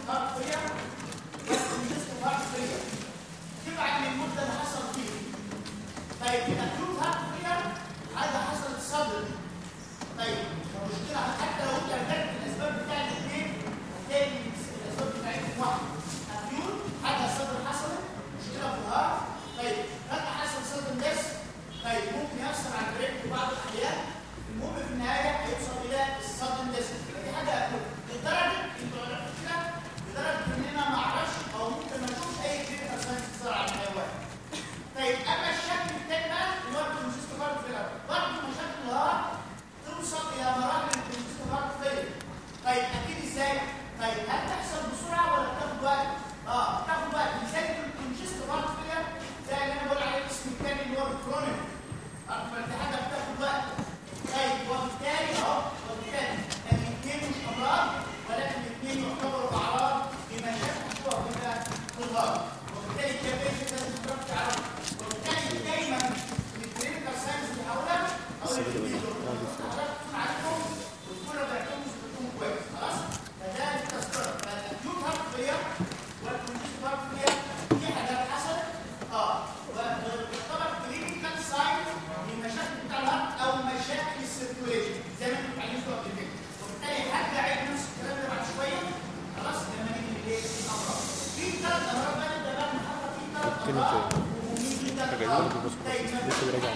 هارت فيلير والكونجستيف هارت فيلير تبعت للمده اللي حصل فيها طيب الاكيوت هارت فيلير هذا حصل صدر طيب المشكله حتى لو انت رجعت الاسباب بتاع الاثنين هتلاقي الاسباب بتاعتهم واحده اكيوت حاجه صدر حصلت مشكله في الهارت طيب فجاه حصل صدر بس طيب ممكن ياثر على البريك في بعض الاحيان المهم في النهايه هيوصل الى الصدر بس دي حاجه اكيوت لدرجه انتوا عرفتوا كده لدرجه ان انا ما اعرفش او ممكن ما اشوفش اي كلينيكال ساينس تظهر على الحيوان طيب اما الشكل الثاني بقى اللي هو الكونجستيف هارت فيلر برضه مشاكل الهارت توصل الى مراحل الكونجستيف هارت فيلر طيب اكيد ازاي؟ طيب هل تحصل بسرعه ولا بتاخد وقت؟ اه بتاخد وقت مثال الكونجستيف هارت فيلر ده اللي انا بقول عليه الاسم الثاني اللي هو الكرونيك اكبر دي حاجه بتاخد وقت طيب وبالتالي اهو وبالتالي الاثنين مش امراض ولكن الاثنين يعتبروا اعراض بمشاكل مشهوره كده في الهارت وبالتالي الكابيش لازم تروح تعرف وبالتالي دايما الكلينيكال ساينس اللي حولها او اللي حضرتك تكون عارفهم وتكون راجعتهم وتكون كويس خلاص فده التذكره فالاكيوت هارت فيلير والكونجستيف هارت فيلير دي حاجات حصلت اه وتعتبر كلينيكال ساين للمشاكل بتاع الهارت او مشاكل السيركوليشن زي ما انتم اتعلمتوا قبل كده وبالتالي هرجع اعيد نفس الكلام ده بعد شويه خلاص لما نيجي للايه الامراض في ثلاث امراض بقى نبدا بقى نحضر في ثلاث امراض ومين في ثلاث امراض طيب لسه براجع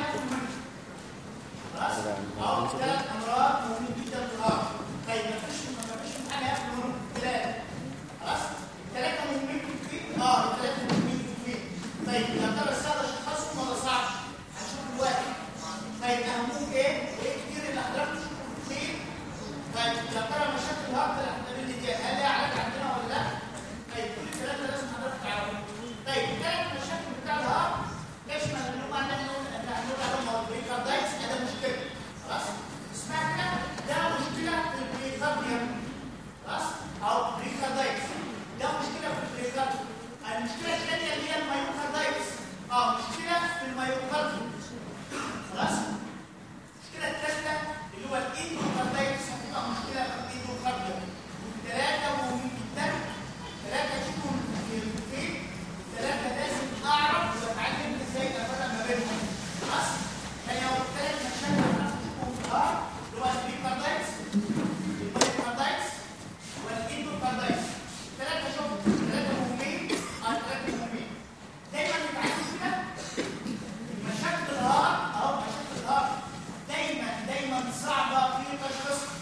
خلاص اه ثلاث امراض مهمين جدا في الهارت طيب ما فيش ما فيش حاجه ياخد منهم ثلاثه خلاص الثلاثه مهمين في الفيل اه الثلاثه مهمين في الفيل طيب يا ترى السهل اشخاصهم ولا صعب هنشوف الواحد طيب اهمهم ايه وايه كتير اللي حضرتك تشوفوا في الفيل طيب يا ترى مشاكل الهارت اللي هتقابلني دي هل ليها علاج عندنا ولا لا طيب كل الكلام ده لازم حضرتك تعرفه طيب الثلاث مشاكل بتاع الهارت تشمل ان هم عندنا نقول ان هنقول عليهم هو البريكاردايتس ده مشكله خلاص اسمها كده ده مشكله في البريكارديوم خلاص او بريكاردايتس ده مشكله في البريكارديوم المشكله الثانيه اللي هي المايوكاردايتس اه مشكله في المايوكارديوم خلاص المشكله الثالثه اللي هو الاندوكاردايتس هتبقى مشكله في الاندوكارديوم ثلاثه مهمين جدا ثلاثه تشوفوا في الفيل ثلاثه لازم اعرف واتعلم ازاي افرق ما بينهم خلاص يعني هو الثلاث مشاكل اللي هنشوفهم في الهارت اللي هو البريكاردايتس المايوكاردايتس والاندوكاردايتس ثلاثه شوفوا ثلاثه مهمين اه ثلاثه مهمين دايما نتعلم كده مشاكل الهارت اهو مشاكل الهارت دايما دايما صعبه في تشخيصها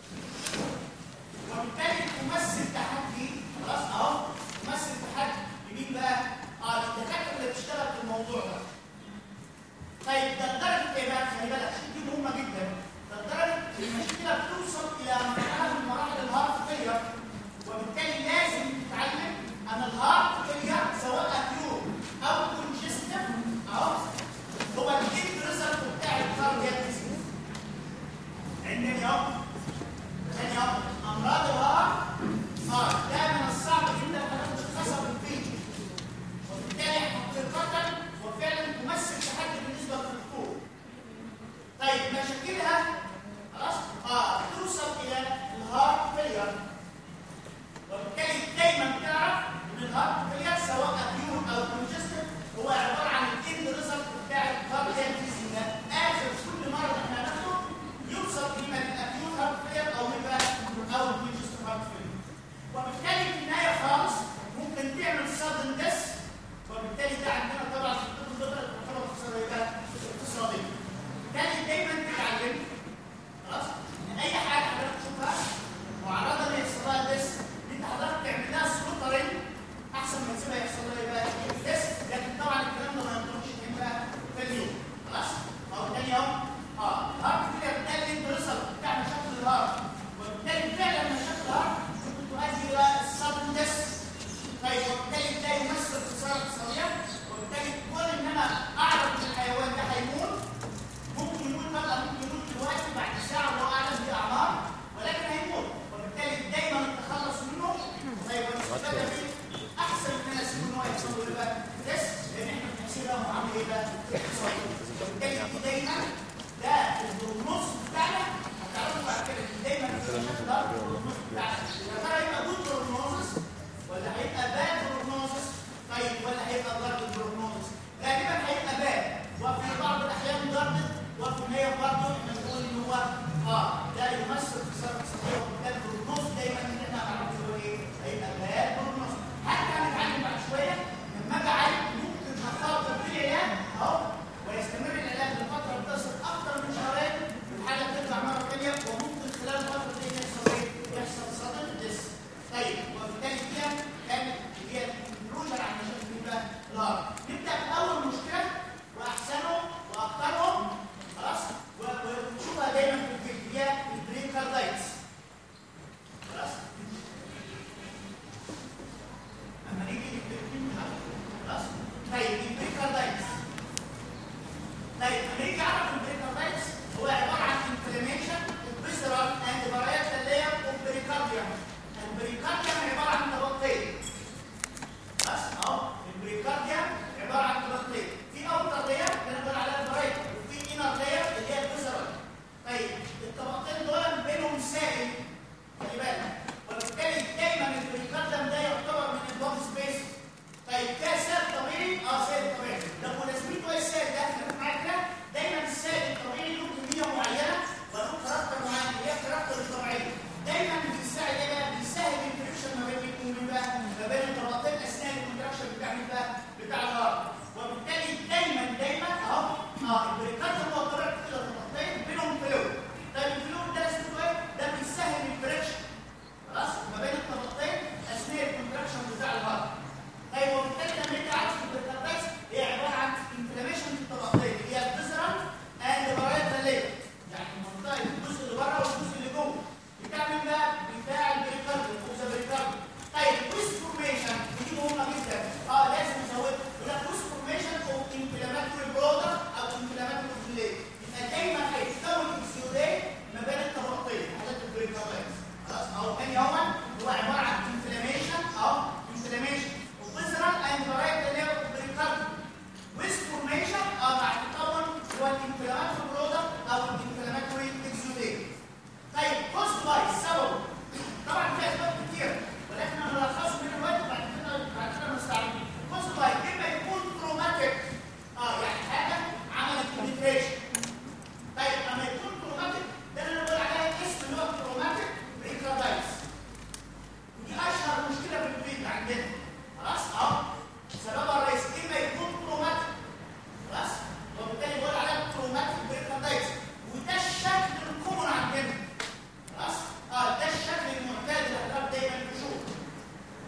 وبالتالي تمثل تحدي خلاص اهو تمثل تحدي لمين بقى؟ اه للدكاتره اللي بتشتغل في الموضوع ده. طيب ده لدرجه ايه بقى؟ خلي بالك عشان دي مهمه جدا. ده لدرجه المشكله بتوصل الى مرحله من مراحل الهارت فيلير وبالتالي لازم تتعلم ان الهارت فيلير سواء اكيوت او كونجستيف اهو هو الاند ريزلت بتاع الكاردياك ديزيز. عندنا اهو ثاني أمر أمراض الهرم اه ده من الصعب جدا أن تشخصها بالفيديو وبالتالي حقيقة وفعلا تمثل تحدي بالنسبة للدكتور طيب مشاكلها خلاص اه توصل إلى الهارت فيلير وبالتالي دايما تعرف ان الهارت فيلير سواء اكيوت او كونجستيف هو عباره عن الاند ريزلت بتاع الكاردياك ديزيز ده اخر كل مرض احنا هناخده يوصل اما للاكيوت هارت فيلير او يبقى او الكونجستيف هارت فيلير وبالتالي في النهايه خالص ممكن تعمل صدم دس وبالتالي ده عندنا طبعا في الطب البيطري تعتبر اقتصاديه اقتصاديه بالتالي دايما تتعلم خلاص ان اي حاجه حضرتك تشوفها معرضه ان يحصل لها ديس انت حضرتك تعمل لها سلوترين احسن ما تسيبها يحصل لها بقى ديس لكن طبعا الكلام ده ما ينطبقش بقى في اليوم خلاص اهو تاني اهو اه الهارت فيلير ده اللي انت ريزلت بتاع مشاكل الهارت وبالتالي فعلا مشاكل الهارت ممكن تؤدي الى الصدم ديس طيب وبالتالي ده يمثل خساره اقتصاديه وبالتالي كون ان انا اعرف ان الحيوان ده هيموت ممكن يموت بقى ممكن يموت دلوقتي بعد ساعه الله اعلم باعمار ولكن هيموت وبالتالي دايما التخلص منه طيب والاستفاده فيه احسن من الناس ان هو يحصل له بقى بس لان احنا بنحسبها معامله ايه بقى؟ اقتصاديه وبالتالي دي دايما ده البروجنوز بتاعنا هتعرفوا بعد كده إن دايما البروجنوز بتاعنا يا ترى يبقى جود بروجنوز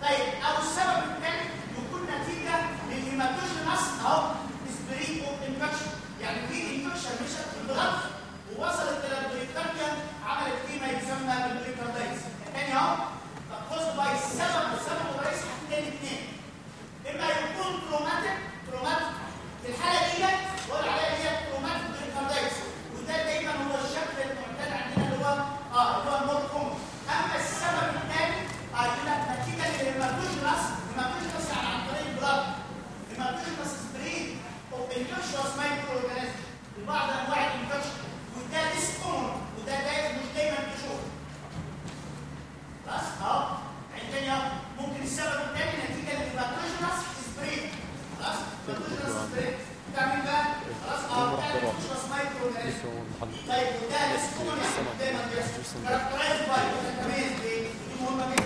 طيب او السبب الثاني يكون نتيجه للهيماتوجينس اهو سبريت اوف انفكشن يعني في انفكشن مشت في البلد ووصلت الى البريكارديا عملت فيه ما يسمى بالبريكاردايتس الثاني اهو تقصد باي السبب السبب الرئيسي حاجتين اثنين اما يكون تروماتيك تروماتيك في الحاله ديت بقول عليها هي تروماتيك بريكاردايتس وده دايما هو الشكل المعتاد عندنا اللي هو اه اللي هو المور كومن اما السبب الثاني اه يقول لك نتيجه للهيماتوجينس هيماتوجينس يعني عن طريق البلاد هيماتوجينس سبريد اوف انفكشوس مايكرو اورجانيزم لبعض انواع الانفكشن وده ليس كومن وده دايما مش دايما تشوفه خلاص اهو عندنا اهو ممكن السبب الثاني نتيجه للهيماتوجينس سبريد خلاص هيماتوجينس سبريد بتعمل بقى خلاص اهو بتعمل انفكشوس مايكرو اورجانيزم طيب وده ليس كومن يعني دايما بيحصل كاركترايز باي وتتميز بايه؟ دي مهمه جدا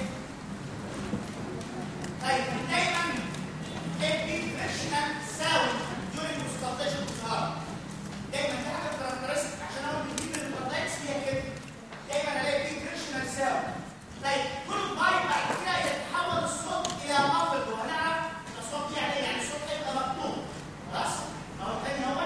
طيب دايما ادي فريشنال ساوند during consultation with her دايما في حاجه كاركترستيك عشان اقول ان دي الكونتاكس فيها كده دايما الاقي في فريشنال ساوند طيب كل باي بعد كده يتحول الصوت الى مفرد وهنعرف الصوت يعني ايه يعني الصوت هيبقى مكتوب خلاص اهو تاني اهو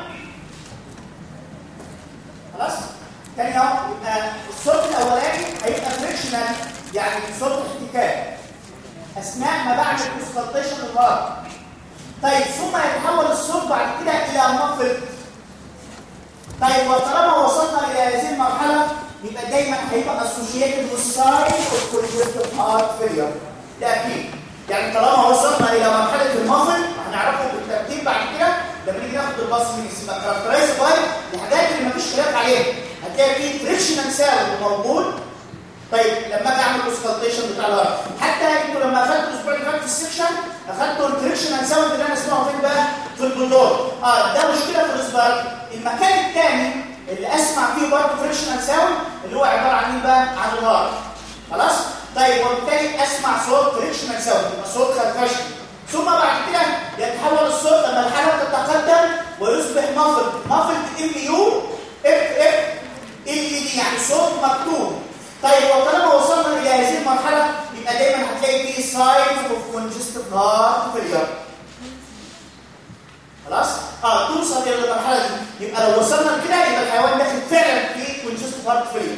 خلاص تاني اهو يبقى الصوت الاولاني هيبقى فريكشنال يعني صوت احتكاك اثناء ما بعد الكونسلتيشن الغلط طيب ثم يتحول الصوت بعد كده الى مفرد طيب وطالما وصلنا الى هذه المرحله يبقى دايما هيبقى اسوشيتد والساين اوف كونجكتيف هارت فيلير ده اكيد يعني طالما وصلنا الى مرحله المفرد هنعرفه بالترتيب بعد كده لما نيجي ناخد الباص من يبقى كاركترايز باي الحاجات اللي مفيش خلاف عليها هتلاقي فيه فريكشنال ساوند موجود طيب لما اجي اعمل كونسلتيشن بتاع الهارت حتى انتوا لما اخدتوا الاسبوع اللي فات في السكشن اخدتوا الفريكشنال ساوند اللي انا اسمعه فين بقى في البلدور اه ده مشكله في الاسبوع المكان الثاني اللي اسمع فيه برضه فريكشنال ساوند اللي هو عباره عن ايه بقى عن الهارت خلاص طيب وبالتالي اسمع صوت فريكشنال ساوند يبقى صوت خرفشه ثم بعد كده يتحول الصوت لما الحاله تتقدم ويصبح مفرد مفرد ام يو اف اف ال دي يعني صوت مكتوب طيب وطالما وصلنا الى هذه المرحله يبقى دايما هتلاقي فيه ساينز اوف كونجستيف هارت فيلير خلاص اه توصل الى المرحله دي يبقى لو وصلنا لكده يبقى الحيوان داخل فعلا في كونجستيف هارت فيلير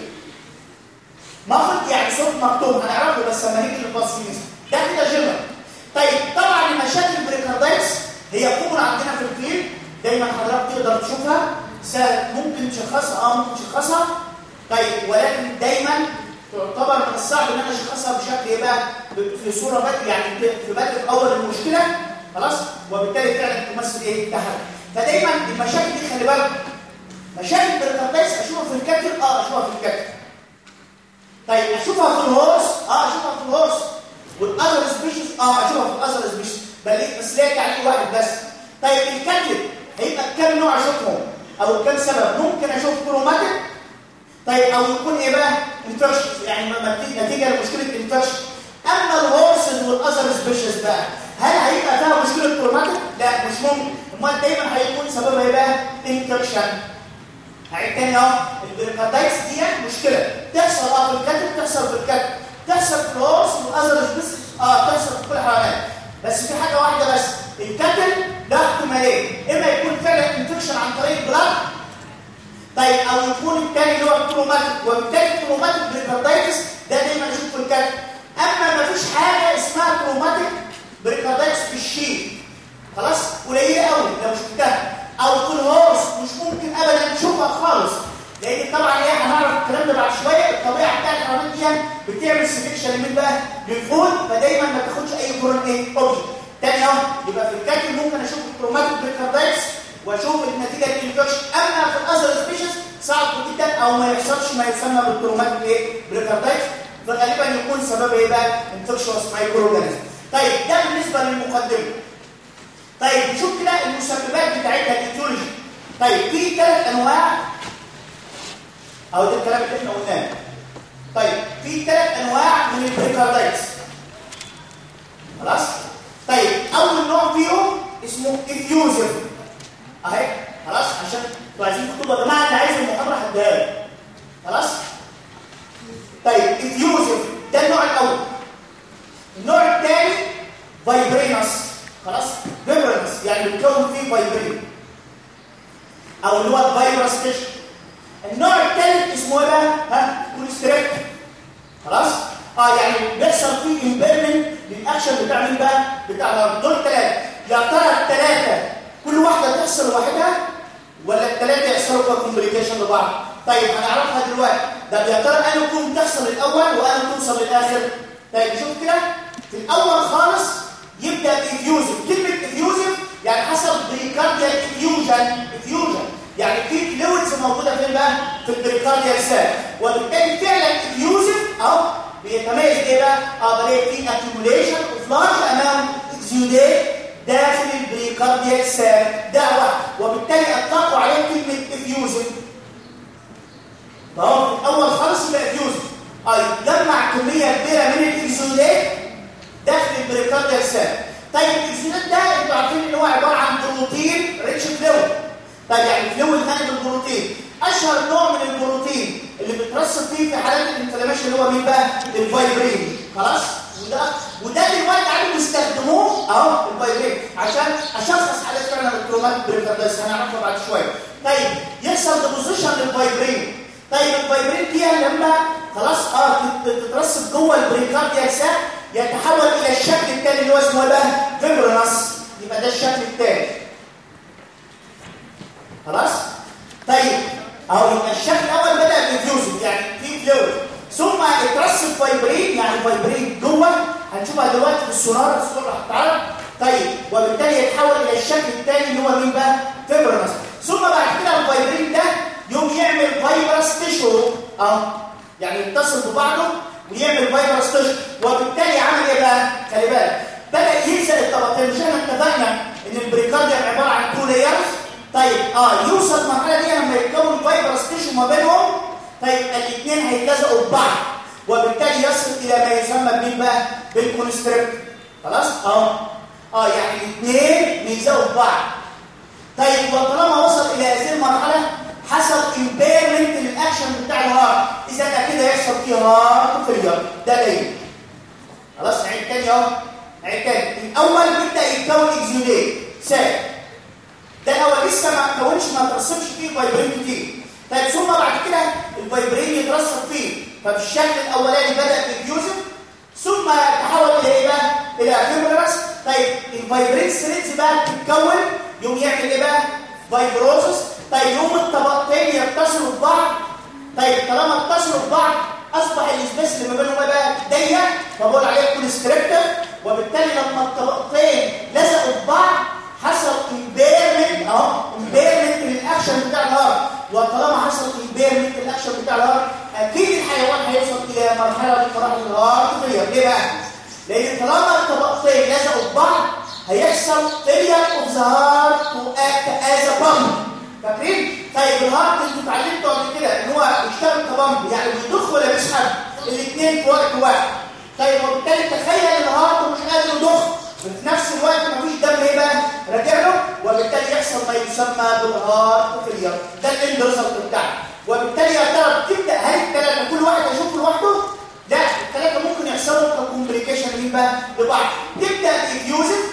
مفرد يعني صوت مكتوب هنعرفه بس لما نيجي للباسفينيز ده كده جنرال طيب طبعا المشاكل البريكاردايتس هي كبرى عندنا في الكليب دايما حضرتك تقدر تشوفها سهل ممكن تشخصها اه ممكن تشخصها طيب ولكن دايما تعتبر من الصعب ان انا اشخصها بشكل ايه بقى في صوره بدء يعني في بدء اول المشكله خلاص وبالتالي فعلا تمثل ايه تحدي فدايما المشاكل دي خلي بالك مشاكل البريكاردايتس اشوفها في الكتف اه اشوفها في الكتف طيب اشوفها في الهورس اه اشوفها في الهورس والاذر سبيشيز اه اشوفها في الاذر سبيشيز بس ليه تعليق واحد بس طيب الكتف هيبقى كام نوع اشوفهم او كام سبب ممكن اشوف كروماتيك طيب او يكون ايه بقى انفكشن يعني نتيجه لمشكله انفكشن اما الهورسز والاذر سبيشيز بقى هل هيبقى فيها مشكله كروماتيك لا مش ممكن امال دايما هيكون سببها ايه بقى انفكشن هعيد تاني اهو البريكاردايتس دي مشكله تحصل اه في الكتف تحصل في الكتف تحصل في الهورس والاذر سبيشيز اه تحصل في كل الحيوانات بس في حاجه واحده بس الكتل ده احتمالين اما يكون فعلا انفكشن عن طريق البلاد طيب او يكون الثاني اللي هو الكروماتيك وبالتالي الكروماتيك بريكاردايتس ده دايما نشوف في الكتف اما ما فيش حاجه اسمها كروماتيك بريكاردايتس في الشيء خلاص قليله قوي لو شفتها او في الهورس مش ممكن ابدا تشوفها خالص لان طبعا ايه هنعرف الكلام ده بعد شويه الطبيعه بتاعت الحيوانات دي بتعمل سلكشن لمين بقى للفود فدايما ما تاخدش اي كورن ايه اوبجكت تاني اهو يبقى في الكاتب ممكن اشوف الكروماتيك بريكاردايتس واشوف النتيجه الانفكشن اما في الاذر سبيشيز صعب جدا او ما يحصلش ما يسمى بالكروماتيك ايه بريكاردايتس فغالبا يكون سبب ايه بقى انفكشوس مايكرو اورجانيزم طيب ده بالنسبه للمقدمه طيب نشوف كده المسببات بتاعتها الايتيولوجي طيب في ثلاث انواع او ده الكلام اللي احنا قلناه طيب في ثلاث انواع من البريكاردايتس خلاص طيب اول نوع فيهم اسمه افيوزيف اهي خلاص عشان انتوا عايزين تكتبوا يا جماعه اللي عايز المحاضره هديها له خلاص طيب افيوزيف ده النوع الاول النوع الثاني فايبرينس خلاص فيبرنس يعني بتكون فيه فايبرين او اللي هو الفايبرس تيشو النوع الثالث اسمه ايه بقى ها كونستريكت خلاص اه يعني بيحصل فيه امبيرمنت للاكشن بتاع مين بقى بتاع دول ثلاثه يا ترى الثلاثه كل واحده تحصل لوحدها ولا الثلاثه يحصلوا كومبليكيشن لبعض طيب هنعرفها دلوقتي ده يا ترى انا كوم تحصل الاول وانا توصل للاخر طيب شوف كده في الاول خالص يبدا افيوزف كلمه افيوزف يعني حصل بريكارديال افيوجن افيوجن يعني في فلويدز موجوده فين بقى في البريكارديال سيل وبالتالي فعلا افيوزف اهو بيتميز ايه بقى اه بلاقي في accumulation of large amount exudate داخل البريكارديال سيل ده واحد وبالتالي اطلقوا عليه كلمه افيوزف فهو في الاول خالص يبقى افيوزف اه يجمع كميه كبيره من الاكسودات داخل البريكارديال سيل طيب الاكسودات ده انتوا عارفين ان هو عباره عن بروتين ريتش فلويد طيب يعني فلويد غني بالبروتين اشهر نوع من البروتين اللي بيترسب فيه في حالات الانفلاميشن اللي هو مين بقى الفايبرين خلاص وده وده دلوقتي عادي بيستخدموه اهو الفايبرين عشان اشخص حالات فعلا الكرومات بريكارديس هنعرفها بعد شويه طيب يحصل ديبوزيشن للفايبرين طيب الفايبرين دي لما خلاص اه تترسب جوه البريكارديال ساك يتحول الى الشكل الثاني اللي هو اسمه بقى فيبرنس يبقى ده الشكل الثاني خلاص طيب اهو يبقى الشكل الاول بدا بفيوزن يعني في فلويد ثم اترسب فايبرين يعني فايبرين جوه هنشوفها دلوقتي في السونار الصوره هتتعرض طيب وبالتالي يتحول الى الشكل الثاني اللي هو مين بقى فيبرنس ثم بعد كده الفايبرين ده يوم يعمل فايبرس تيشو اه يعني يتصل ببعضه ويعمل فايبرس تيشو وبالتالي عمل ايه بقى خلي بالك بدا يلزق الطبقتين مش احنا اتفقنا ان البريكارديوم عباره عن تو لايرز طيب اه يوصل المرحله دي لما يتكون فايبرس تيشو ما بينهم طيب الاثنين هيتلزقوا ببعض وبالتالي يصل الى ما يسمى بمين بقى بالكونستريكت خلاص اه اه يعني الاثنين بيلزقوا ببعض طيب وطالما وصل الى هذه المرحله حصل امبيرمنت للاكشن بتاع الهارت اذا اكيد هيحصل فيه هارت فيلير ده ليه خلاص عيد تاني اهو عيد تاني الاول بيبدا يتكون اكزيوديت ساك ده الاول لسه ما تكونش ما ترسبش فيه فايبرين كتير طيب ثم بعد كده الفايبرين يترسب فيه فبالشكل الاولاني بدا بفيوزن ثم تحول الى ايه بقى الى فيبرس طيب الفايبرين ثريدز بقى بتتكون يوم يعمل ايه بقى فايبروزس طيب يوم الطبقتين يتصلوا ببعض طيب طالما اتصلوا ببعض اصبح الاسبيس اللي ما بينهم بقى ضيق فبقول عليه كونستريكتور وبالتالي لما الطبقتين لزقوا ببعض حصل امبيرمنت اهو امبيرمنت للاكشن بتاع الهارت وطالما حصل امبيرمنت للاكشن بتاع الهارت اكيد الحيوان هيوصل الى مرحله من مراحل الهارت فيلير ليه بقى؟ لان طالما الطبقتين لزقوا ببعض هيحصل failure of the heart to act as a pump فاكرين؟ طيب الهارت انتوا اتعلمتوا قبل كده ان هو بيشتغل كبامب يعني بيضخ ولا بيسحب؟ الاثنين في وقت واحد طيب وبالتالي تخيل ان الهارت مش قادر يضخ وفي نفس الوقت مفيش دم ايه بقى؟ راجع له وبالتالي يحصل ما يسمى بالهارت فيلير ده الاند ريزلت بتاعنا وبالتالي يا ترى تبدا هل الثلاثه كل واحد يشوف لوحده؟ لا الثلاثه ممكن يحصلوا كومبليكيشن مين بقى؟ لبعض تبدا بافيوزن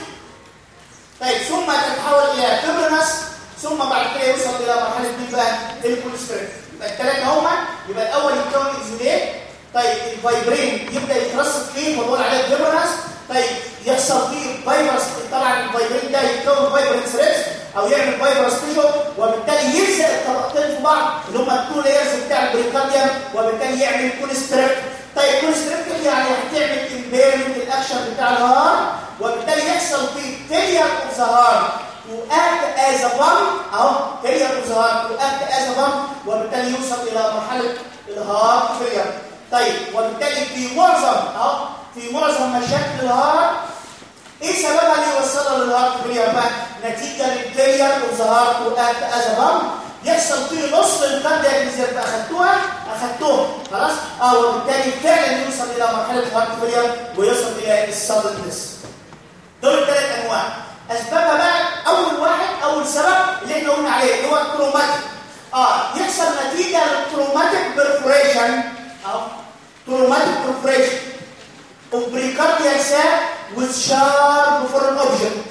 طيب ثم تتحول الى فيبرنس ثم بعد كده يوصل الى مرحله مين بقى؟ الكوليسترول يبقى الثلاثه هما يبقى الاول يتكون اكزوديت طيب الفايبرين يبدا يترسب فيه فبقول عليه فيبرنس طيب يحصل فيه فيروس طبعا الفايبرين ده يتكون فايبرين ثريدز او يعمل فايبرس تيشو وبالتالي يلزق الطبقتين في بعض اللي هم التو لايرز بتاع البريكارديوم وبالتالي يعمل كونستريكت طيب كونستريكت يعني هتعمل امبيرمنت الاكشن بتاع الهارت وبالتالي يحصل فيه فيلير اوف ذا هارت to act as a pump اهو failure of the heart to act as a pump وبالتالي يوصل الى مرحله الهارت failure طيب وبالتالي في معظم اهو في معظم مشاكل الهارت ايه سببها اللي يوصلها للهارت failure بقى نتيجه للفيلير اوف ذا هارت to act as a pump يحصل فيه نص الكاردياك ريزيرف اخدتوها اخدتوها خلاص اه وبالتالي فعلا يوصل الى مرحله الهارت failure ويوصل الى السادنس دول الثلاث انواع اسبابها بقى اول واحد اول سبب اللي احنا قلنا عليه اللي هو التروماتيك اه يحصل نتيجه للتروماتيك بيرفوريشن او تروماتيك بيرفوريشن اوف بريكارديال ساك with sharp foreign object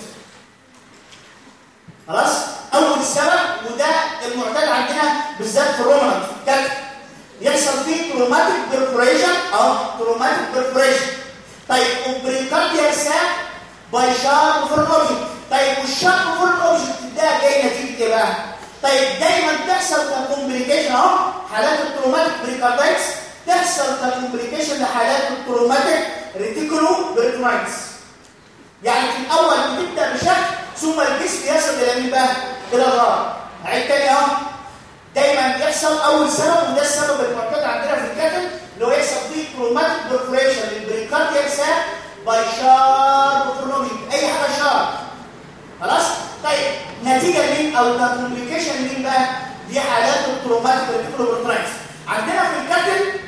خلاص اول سبب وده المعتاد عندنا بالذات في الرومانت كالك يحصل فيه تروماتيك بيرفوريشن او تروماتيك بيرفوريشن طيب وبريكارديال ساك باي شارب فور اوبجكت طيب والشارب فور اوبجكت ده جاي نتيجه ايه بقى طيب دايما تحصل كومبليكيشن اهو حالات التروماتيك بريكاردايتس تحصل كومبليكيشن لحالات التروماتيك ريتيكولو بريتونايتس يعني في الاول بتبدا بشكل ثم الجسم يصل الى مين بقى الى الغار عيد تاني اهو دايما بيحصل اول سبب وده السبب المعتاد عندنا في الكاتل اللي هو يحصل فيه تروماتيك برفوريشن للبريكارديال ساك باي شارب فورنومي اي حاجه شارب خلاص طيب نتيجه لمين او كومبليكيشن لمين بقى دي حالات التروماتيك بريكارديال عندنا في الكاتل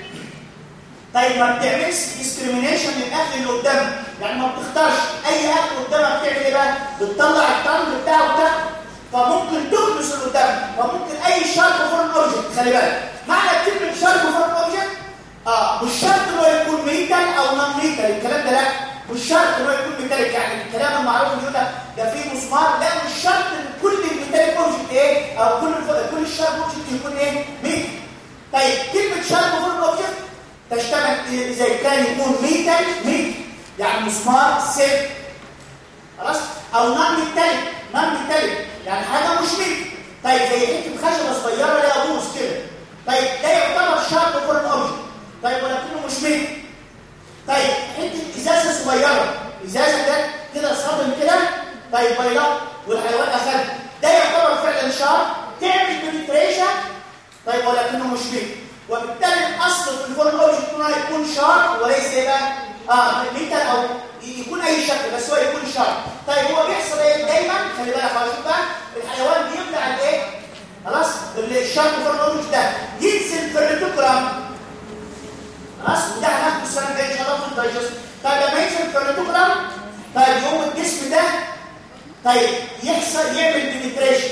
طيب ما بتعملش ديسكريميشن للاكل اللي قدامك يعني ما بتختارش اي اكل قدامك بتعمل ايه بقى بتطلع الطعم بتاعه بتاعه فممكن تخلص اللي قدامك فممكن اي شرط فور اوبجكت خلي بالك معنى كلمه شرط فور اوبجكت اه مش شرط انه يكون ميتال او نون ميتال الكلام ده لا مش شرط انه يكون ميتاليك يعني الكلام المعروف اللي يقول لك ده فيه مسمار لا مش شرط ان كل الميتاليك اوبجكت ايه او كل كل الشرط اوبجكت يكون ايه ميتال طيب كلمه شرط فور اوبجكت تشتغل اذا كان يكون ميتال ميت يعني مسمار سيف خلاص او نون ميتاليك نون ميتاليك يعني حاجه مش ميت طيب زي حته خشبه صغيره ليها بوز كده طيب ده يعتبر شرط فور الاوبجكت طيب ولكنه مش ميت طيب حته ازازه صغيره ازازه ده كده صادم كده طيب بيضاء والحيوان اخذ ده يعتبر فعلا شرط تعمل بنتريشن طيب ولكنه مش ميت وبالتالي الاصل في الفورم اوبجكت هنا يكون شارب وليس ايه بقى اه ميتال او يكون اي شكل بس هو يكون شارب طيب هو بيحصل ايه دايما خلي بالك خلاص بقى الحيوان بيبلع الايه خلاص الشارب فورم اوبجكت ده ينزل في الريتوكرام خلاص وده هناخده السنه الجايه ان شاء الله في الدايجست طيب لما ينزل في الريتوكرام طيب يقوم الجسم ده طيب يحصل يعمل بنتريشن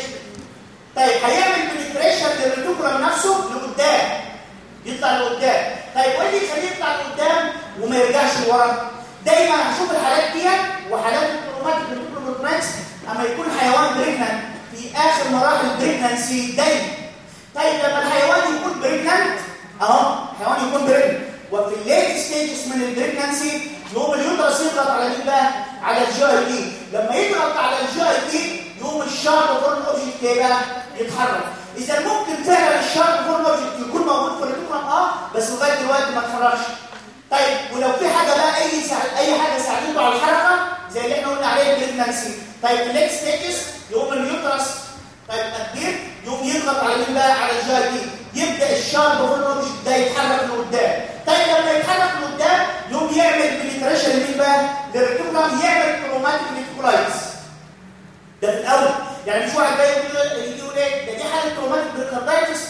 طيب هيعمل بنتريشن للريتوكرام نفسه لقدام يطلع لقدام طيب وايه اللي يخليه يطلع لقدام وما يرجعش لورا دايما هشوف الحالات دي وحالات الكروماتيك الكروماتيك اما يكون حيوان بريجننت في اخر مراحل البريجننسي دايما طيب لما الحيوان يكون بريجننت اهو حيوان يكون بريجننت وفي الليت ستيجز من البريجننسي يقوم اليوترس يضغط على مين بقى على الجي اي دي لما يضغط على الجي اي دي يقوم الشارب فورم اوبجكت ايه بقى يتحرك اذا ممكن فعلا الشارب فورم اوبجكت يكون موجود في الريتوكرام اه بس لغايه دلوقتي ما اتحركش طيب ولو في حاجه بقى اي سع... اي حاجه ساعدته على الحركه زي اللي احنا قلنا عليه البريجننسي طيب الليت ستيجز يقوم اليوترس طيب تكبير يقوم يضغط على مين بقى على الجي اي دي يبدا الشارب فورم اوبجكت ده يتحرك لقدام طيب لما يتحرك لقدام يقوم يعمل بنتريشن لمين بقى للريتوكرام يعمل كروماتيك ريتيكولايتس ده في الاول يعني مش واحد جاي يقول يجي يقول ايه ده دي حاله كروماتيك بريكاردايتس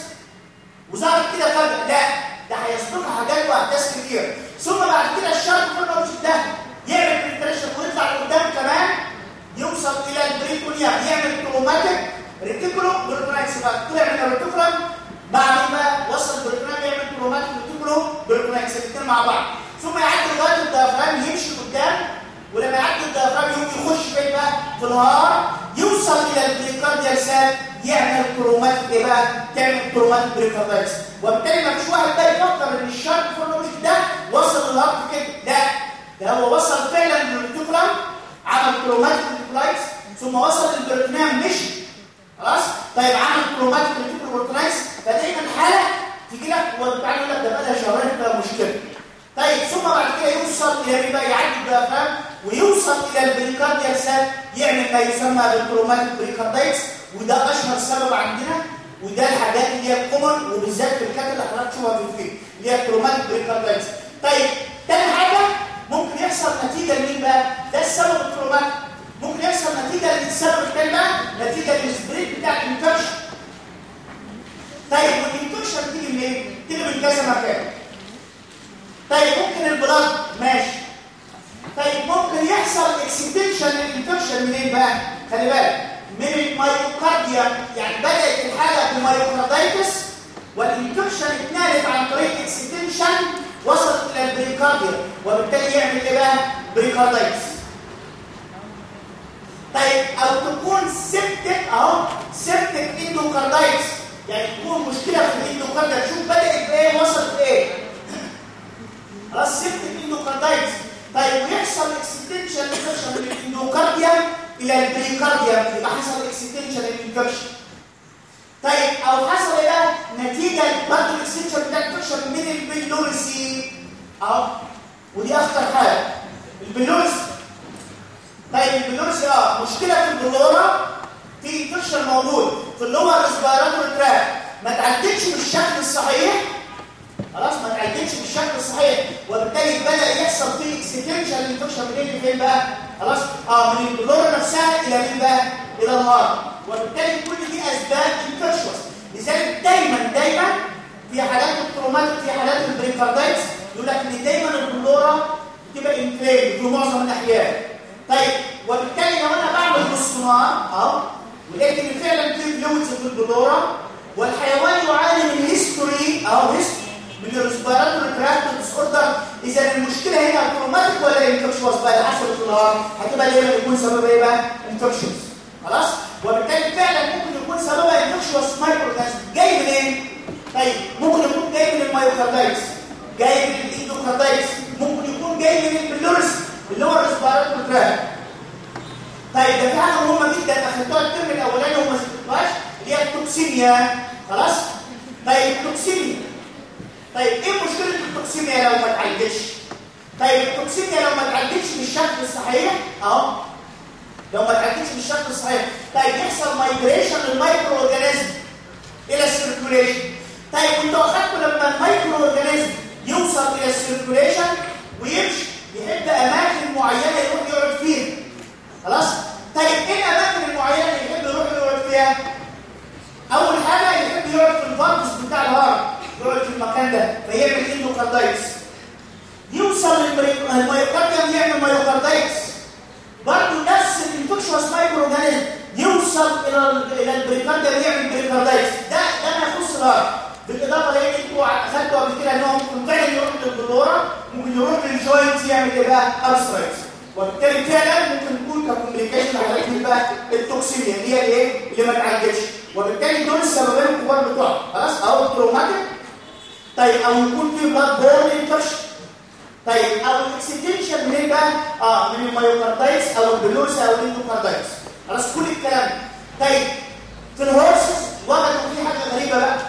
وظهرت كده فجاه لا ده هيسبقها حاجات واحداث كتير ثم بعد كده الشرط كله مش ده يعمل بنتريشن ويطلع لقدام كمان يوصل الى البريكونيا يعمل كروماتيك ريتيكولو بريكونايتس طلع من الريتيكولم بعد ما وصل البريكونيا يعمل كروماتيك ريتيكولو بريكونايتس الاثنين مع بعض ثم يعدي لغايه الديافرام يمشي قدام ولما يعدي الديافرام يقوم يخش فين بقى في الهار يوصل الى البريكارديال سال يعمل كروماتيك ايه بقى تعمل كروماتيك بريكاردايتس وبالتالي ما فيش واحد بقى يفكر ان الشرط فورمولوجي ده وصل للهارت كده لا ده هو وصل فعلا للريتيكولم عمل كروماتيك ريتيكولايتس ثم وصل للبريتونيوم مشي خلاص طيب عمل كروماتيك ريتيكولايتس فدايما حاله تيجي لك وتعالى يقول لك ده بقى شهرين كده مشكله طيب ثم بعد كده يوصل الى بقى يعدي الديافرام ويوصل الى البريكارديال سال يعمل ما يسمى بالكروماتيك بريكاردايتس وده اشهر سبب عندنا وده الحاجات اللي هي الكومن وبالذات في الكاتب اللي حضرتك تشوفها في الفيلم اللي هي الكروماتيك بريكاردايتس طيب تاني حاجه ممكن يحصل نتيجه لمين بقى ده السبب الكروماتيك ممكن يحصل نتيجه للسبب الثاني بقى نتيجه للسبريد بتاع الانفكشن طيب والانفكشن تيجي منين؟ تيجي من كذا مكان طيب ممكن البلاد ماشي طيب ممكن يحصل اكستنشن للانفكشن منين بقى خلي بالك من الميوكارديا يعني بدات الحاله بميوكاردايتس والانفكشن اتنقلت عن طريق اكستنشن وصلت الى البريكارديا وبالتالي يعمل ايه بقى بريكاردايتس او تكون سبتك اهو سبتك اندوكاردايتس يعني تكون مشكله في الاندوكارديا تشوف بدات بايه وصلت بايه خلاص سبتك اندوكاردايتس طيب ويحصل اكستنشن انفكشن من الاندوكارديا الى البريكارديا يبقى حصل اكستنشن انفكشن طيب او حصل ايه بقى نتيجه برضه الاكستنشن بتاع الانفكشن من البيلورسي اهو ودي اخطر حاجه البيلورسي طيب البلورسي اه مشكله في البلوره في انفكشن موجود في اللور ريسبيراتوري تراك ما تعدتش بالشكل الصحيح خلاص ما تعدتش بالشكل الصحيح وبالتالي بدا يحصل فيه اكستنشن انفكشن من فين بقى خلاص اه من البلوره نفسها الى مين بقى الى الهارت وبالتالي كل دي اسباب انفكشوس لذلك دايما دايما في حالات التروماتيك في حالات البريكاردايتس يقول لك ان دايما البلوره بتبقى انفلام في معظم الاحيان طيب وبالتالي لو انا بعمل بالسونار اهو ولقيت ان فعلا في فلويدز في البلوره والحيوان يعاني من هيستوري اهو هيستوري من الريسبيراتوري تراكت ديس اوردر اذا المشكله هنا تروماتيك ولا انفكشوس بقى اللي حصلت في النهار هتبقى دايما يكون سببها ايه بقى انفكشوس خلاص وبالتالي فعلا ممكن يكون سببها انفكشوس مايكروتاس جاي منين طيب ممكن يكون جاي من المايوكاردايتس جاي من الاندوكاردايتس ممكن يكون جاي من البلورس اللي هو الريسبيراتوري تراكت طيب ده في حاجه مهمه جدا اخدتوها الترم الاولاني وما سبتوهاش اللي هي التوكسيميا خلاص طيب التوكسيميا طيب ايه مشكله التوكسيميا لو ما اتعالجتش طيب التوكسيميا لو ما اتعالجتش بالشكل الصحيح اهو لو ما اتعالجتش بالشكل الصحيح طيب يحصل مايجريشن للمايكرو اورجانيزم الى السيركوليشن طيب انتوا اخدتوا لما المايكرو اورجانيزم يوصل الى السيركوليشن ويمشي يحب اماكن معينه يروح يقعد فيها خلاص طيب ايه الاماكن المعينه اللي يحب يروح يقعد فيها اول حاجه يحب يقعد في الفالفس بتاع الهارت يقعد في المكان ده فيعمل اندوكاردايتس يوصل للمايوكارديوم يعمل مايوكاردايتس برضه نفس الانفكشوس مايكرو اورجانيزم يوصل الى الى البريكارديوم يعمل بريكاردايتس ده ده ما يخص الهارت بالاضافه لان انتوا اخدتوا قبل كده ان هو ممكن فعلا يروح للبلوره ممكن يروح للجوينتس يعمل ايه بقى ارثرايتس وبالتالي فعلا ممكن تكون ككومبليكيشن على بقى التوكسيميا اللي هي الايه اللي ما اتعالجتش وبالتالي دول السببين الكبار بتوعها خلاص او التروماتيك طيب او يكون في بلاد بورن انفكشن طيب او الاكسيتنشن من بقى اه من المايوكاردايتس او البلورس او الاندوكاردايتس خلاص كل الكلام طيب في الهورسز وجدوا في حاجه غريبه بقى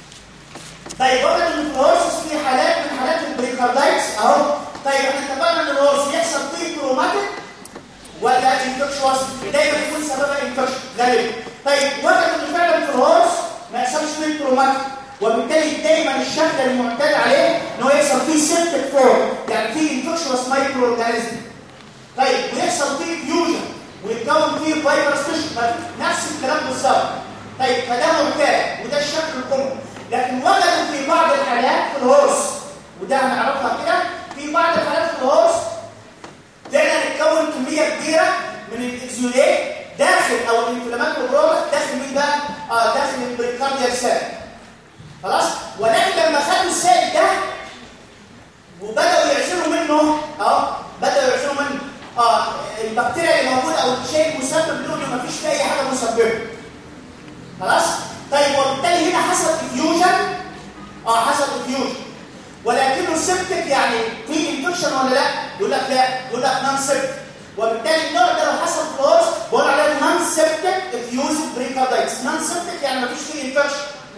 طيب وجدوا ان في الهورسز في حالات من حالات البريكاردايتس اهو طيب احنا اتفقنا ان الهورس يحصل فيه تروماتيك ولا انفكشوس دايما يكون سببها انفكشن غالبا طيب وجدوا ان فعلا في الهورس ما يحصلش فيه تروماتيك وبالتالي دايما الشكل المعتاد عليه ان هو يحصل فيه سيبتك فورم يعني فيه انفكشوس مايكرو اورجانيزم طيب ويحصل فيه فيوجن ويتكون فيه فايبرس تيشو نفس الكلام بالظبط طيب فده معتاد وده الشكل الكومن لكن وجدوا في بعض الحالات في الهورس وده هنعرفها كده في بعض الحالات في الهورس فعلا اتكون كميه كبيره من الاكزوليت داخل او الانفلاماتوري برودكت داخل مين بقى؟ اه داخل البريكارديال سيل خلاص ولكن لما خدوا السائل ده وبداوا يعزلوا منه اه بداوا يعزلوا منه اه البكتيريا اللي موجوده او الشيء المسبب له انه مفيش فيه اي حاجه مسببه خلاص طيب وبالتالي هنا حصل افيوجن اه حصل افيوجن ولكنه سبتك يعني في انفكشن ولا لا يقول لك لا يقول لك نون سبتك وبالتالي النوع ده لو حصل كلوز بقول عليه نون سبتك افيوز بريكاردايتس نون سبتك يعني مفيش فيه انفكشن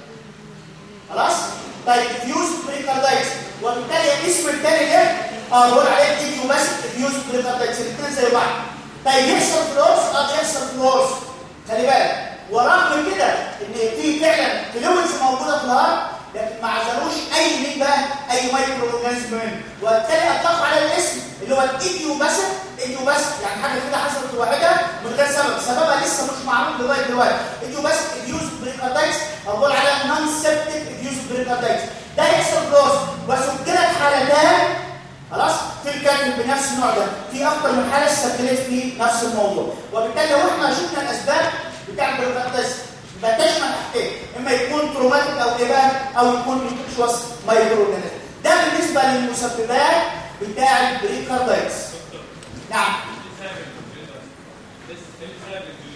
خلاص طيب افيوز بريكاردايتس وبالتالي الاسم الثاني ده اه بقول عليه ايديو بس افيوز بريكاردايتس الاثنين زي بعض طيب يحصل فلوس اه يحصل فلوس خلي بالك ورغم كده ان في فعلا فلويدز موجوده في الهارت لكن ما عزلوش اي مين بقى اي مايكرو اورجانيزم منه وبالتالي اطلقوا على الاسم اللي هو الايديو بس ايديو بس يعني حاجه كده حصلت لوحدها من غير سبب سببها لسه مش معروف لغايه دلوقتي ايديو بس افيوز بريكاردايتس او بقول عليها نون سيبتيك افيوز بريكاردايتس ده يحصل كلوز وسجلت حالتان خلاص في الكاتب بنفس النوع ده في اكتر من حاله سجلت في نفس الموضوع وبالتالي لو احنا شفنا الاسباب بتاع البريكاردايتس بتشمل حاجتين اما يكون تروماتيك او ايه بقى او يكون انفكشوس مايكرو اورجانيزم ده بالنسبه للمسببات بتاع البريكاردايتس نعم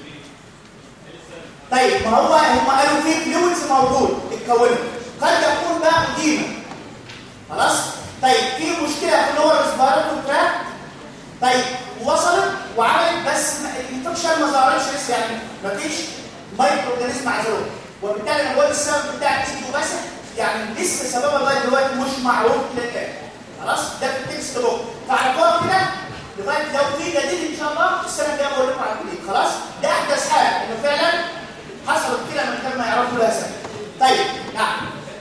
طيب ما هو هم قالوا في فلويدز موجود اتكونت قد يكون بقى قديمه خلاص طيب في مشكله في اللور ريسبيراتوري تراك طيب وصلت وعملت بس الانفكشن ما ظهرتش لسه يعني ما فيش مايكرو اورجانيزم عزلوه وبالتالي انا بقول السبب بتاع الايديو بس يعني لسه سببها لغايه دلوقتي مش معروف للان خلاص ده في التكست بوك فعرفوها كده لغايه لو في جديد ان شاء الله السنه الجايه بقول لكم على الجديد خلاص ده احدث حاجه انه فعلا حصلت كده من غير ما يعرفوا لها سنه طيب نعم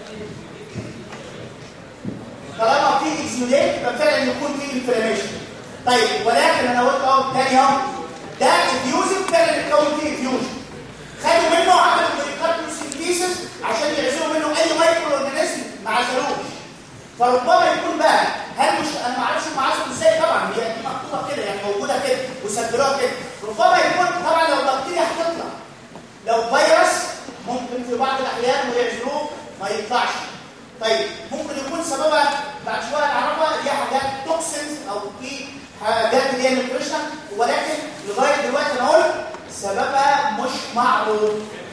طالما في اكزيوليت يبقى فعلا يكون في انفلاميشن طيب ولكن انا قلت اهو تاني اهو ده افيوزن فعلا يتكون فيه افيوجن خدوا منه عملوا بريكارديوسينثيسيس عشان يعزلوا منه اي مايكرو اورجانيزم ما عزلوش فربما يكون بقى هل مش انا ما اعرفش هم عزلوا ازاي طبعا هي دي محطوطه كده يعني موجوده كده وسجلوها كده ربما يكون طبعا لو بكتيريا هتطلع لو فيروس ممكن في بعض الاحيان ويعزلوه ما يطلعش طيب ممكن يكون سببها بعد شويه نعرفها هي حاجات توكسينز او في حاجات اللي هي نيوتريشن ولكن لغايه دلوقتي انا قلت سببها مش معروف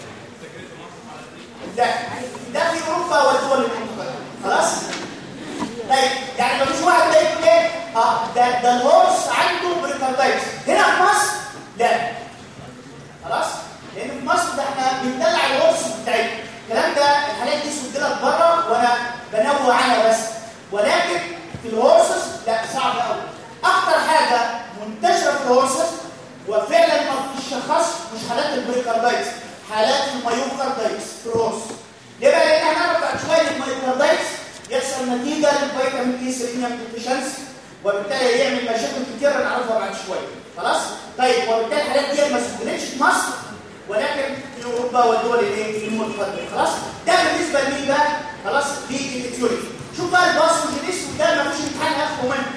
ده ده في اوروبا والدول المنطقه خلاص طيب يعني مفيش واحد ده يقول ايه اه ده ده الهورس عنده بريكاردايتس هنا في مصر لا خلاص لان في مصر ده احنا بندلع الهورس بتاعتنا الكلام ده الحالات دي سجلت بره وانا بنوه عنها بس ولكن في الهورسز لا صعب قوي اكتر حاجه منتشره في الهورسز وفعلا ما بتشخص مش حالات البريكاردايتس حالات المايوكاردايتس في الهورس ليه بقى لان احنا هنعرف بعد شويه المايوكاردايتس يحصل نتيجه للفيتامين دي سيلينيوم ديفيشنسي وبالتالي يعمل مشاكل كتير نعرفها بعد شويه خلاص طيب وبالتالي الحالات دي ما سجلتش في مصر ولكن في اوروبا والدول الايه المتقدمه خلاص ده بالنسبه لمين بقى خلاص دي الثيوري شوف بقى الباسوجينيس وده ما فيش امتحان هاخده منه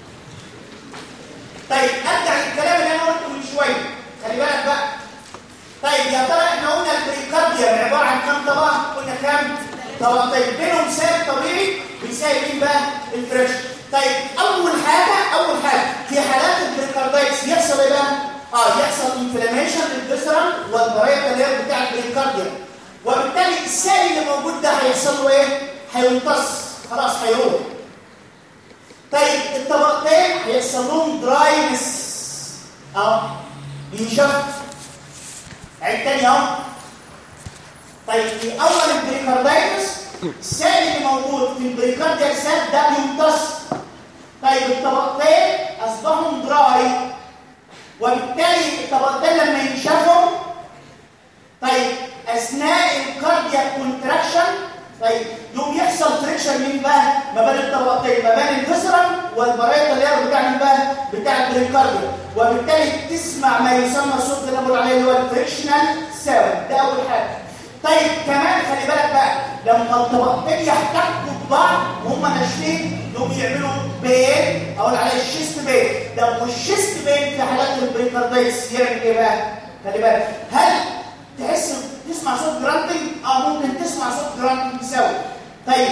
طيب ارجع للكلام اللي انا قلته من شويه خلي بالك بقى طيب يا ترى احنا قلنا البريكارديا عباره عن كام طبقه قلنا كام طبقتين بينهم سالب طبيعي بيساوي مين بقى الفريش طيب اول حاجه اول حاجه في حالات البريكاردايتس يحصل ايه بقى اه يحصل انفلاميشن للفيسرال والبرايتا لير بتاع البريكارديا وبالتالي السائل اللي موجود ده هيحصل له ايه هيمتص خلاص هيروح طيب الطبقتين هيحصل لهم دراينس اه بينشف عيد تاني اهو طيب في اول البريكاردايتس السائل اللي موجود في البريكارديال سات ده بيمتص طيب الطبقتين اصبحوا دراي وبالتالي الطبقتين لما ينشفوا طيب اثناء الكاردياك كونتراكشن طيب يوم يحصل فريكشن مين بقى ما بين الطبقتين ما بين الفيسرال والبرايتا لير بتاع مين بقى بتاع البريكارديا وبالتالي تسمع ما يسمى صوت اللي بقول عليه اللي هو الفريكشنال ساوند ده اول حاجه طيب كمان خلي بالك بقى لما الطبقتين يحتكوا ببعض وهم ناشفين يقوموا يعملوا بين اقول عليه الشيست بين ده والشيست بين في حالات البريكاردايتس يعمل ايه بقى خلي بالك هل تحس تسمع صوت جرانتنج اه ممكن تسمع صوت جرانتنج سوا طيب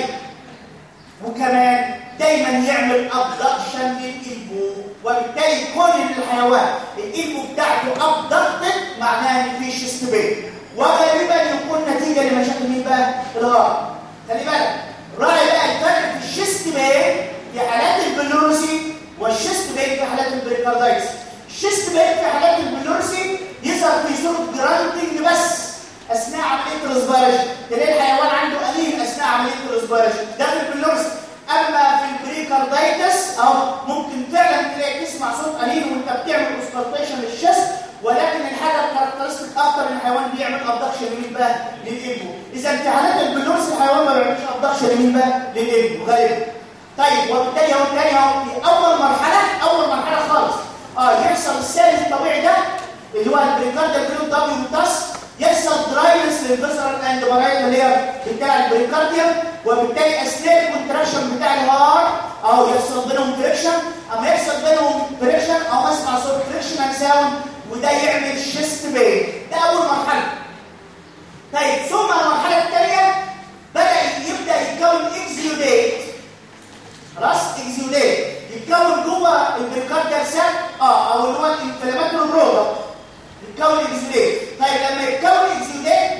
وكمان دايما يعمل ابدكشن للإلبو وبالتالي كون الحيوان الإلبو بتاعته ابدكتد معناها ان في شيست بين وغالبا يكون نتيجه لمشاكل مين بقى الغرب خلي بالك راعي بقى الفرق في الشيست بين في حالات البلورسي والشيست بين في حالات البريكاردايتس الشيست بين في حالات البلورسي يظهر في صوره جرانتنج بس اثناء عمليه الريسبيريشن تلاقي الحيوان عنده قليل اثناء عمليه الريسبيريشن ده في البلورسي اما في البريكاردايتس او ممكن فعلا تلاقي تسمع صوت قليل وانت بتعمل اوسكالتيشن للشيست ولكن الحاجه الكاركترستيك اكتر ان الحيوان بيعمل ابدكشن لمين بقى للإلبو اذا في حالات البلورس الحيوان ما بيعملش ابدكشن لمين بقى للإلبو غالبا طيب وبالتالي اهو تاني اهو في اول مرحله اول مرحله خالص اه يحصل السيل الطبيعي ده اللي هو البريكارديال فلويد ده بيمتص يحصل دراينس للفيسرال اند برايت اللي هي بتاع البريكارديوم وبالتالي اثناء الكونتراكشن بتاع الهارت او يحصل بينهم فريكشن اما يحصل بينهم فريكشن او اسمع صوت فريكشنال ساوند وده يعمل شيست بين ده اول مرحله طيب ثم المرحله الثانيه بدا يبدا يتكون اكزيوديت خلاص اكزيوديت يتكون جوه البريكارديال سيل اه او اللي هو الانفلاماتوري برودكت يتكون اكزيوديت طيب لما يتكون اكزيوديت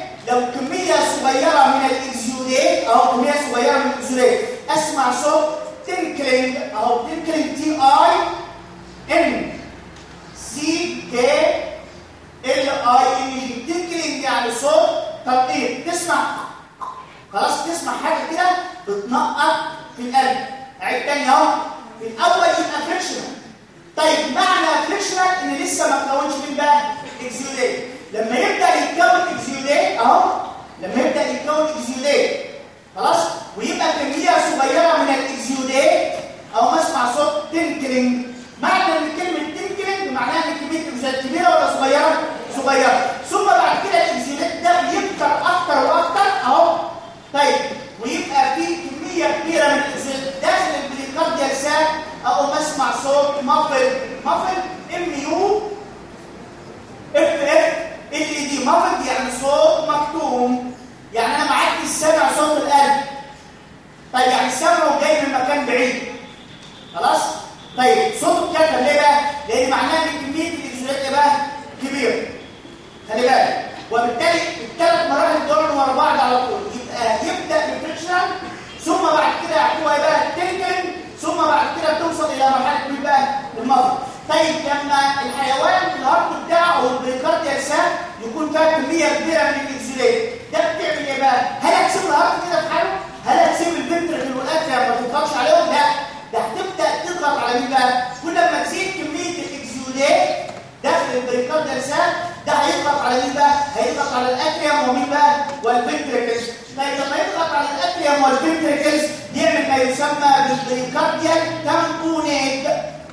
كي ال اي ان جي تنكلينج يعني صوت تنقيط تسمع خلاص تسمع حاجه كده بتنقط في القلب عيد تاني اهو في الاول يبقى فريكشنال طيب معنى فريكشنال ان لسه ما تكونش مين بقى اكزيوديت لما يبدا يتكون اكزيوديت اهو لما يبدا يتكون اكزيوديت خلاص ويبقى كميه صغيره من الاكزيوديت او ما اسمع صوت تنكلينج معنى ان كلمه تنكلينج معناها ان كميه الاكزيوديت كبيره ولا صغيره صغيره ثم بعد كده الاكزيوديت ده بيكتر اكتر واكتر اهو طيب ويبقى في كميه كبيره من الاكزيوديت داخل البريكارديال ساك او ما اسمع صوت مفل مفل ام يو اف اف ال دي مفل يعني صوت مكتوم يعني انا ما عدتش سامع صوت القلب طيب يعني سامعه جاي من مكان بعيد خلاص طيب صوته اتكتب ليه بقى لان معناه ان كميه الاكسجين ايه بقى كبيره خلي بالك وبالتالي الثلاث مراحل دول ورا بعض على طول يبقى يبدا بالفريكشنال ثم بعد كده يعطوها بقى التنكن ثم بعد كده توصل الى مرحله مين بقى المفرد طيب لما الحيوان الهارت بتاعه او البريكارديال ساب يكون فيها كميه كبيره من الاكسجين ده بتعمل ايه بقى هل هتسيب الهارت كده في حاله هل هتسيب الفنتركل والاتريا ما تضغطش عليهم لا ده هتبدا تضغط على مين بقى كل ما تزيد كميه الاكسجين داخل البريكارديال ساب ده هيضغط على مين بقى هيضغط على الاتريوم ومين بقى والفنتركلز طيب لما يضغط على الاتريوم والفنتركلز يعمل ما يسمى بالبريكارديال تامبونيت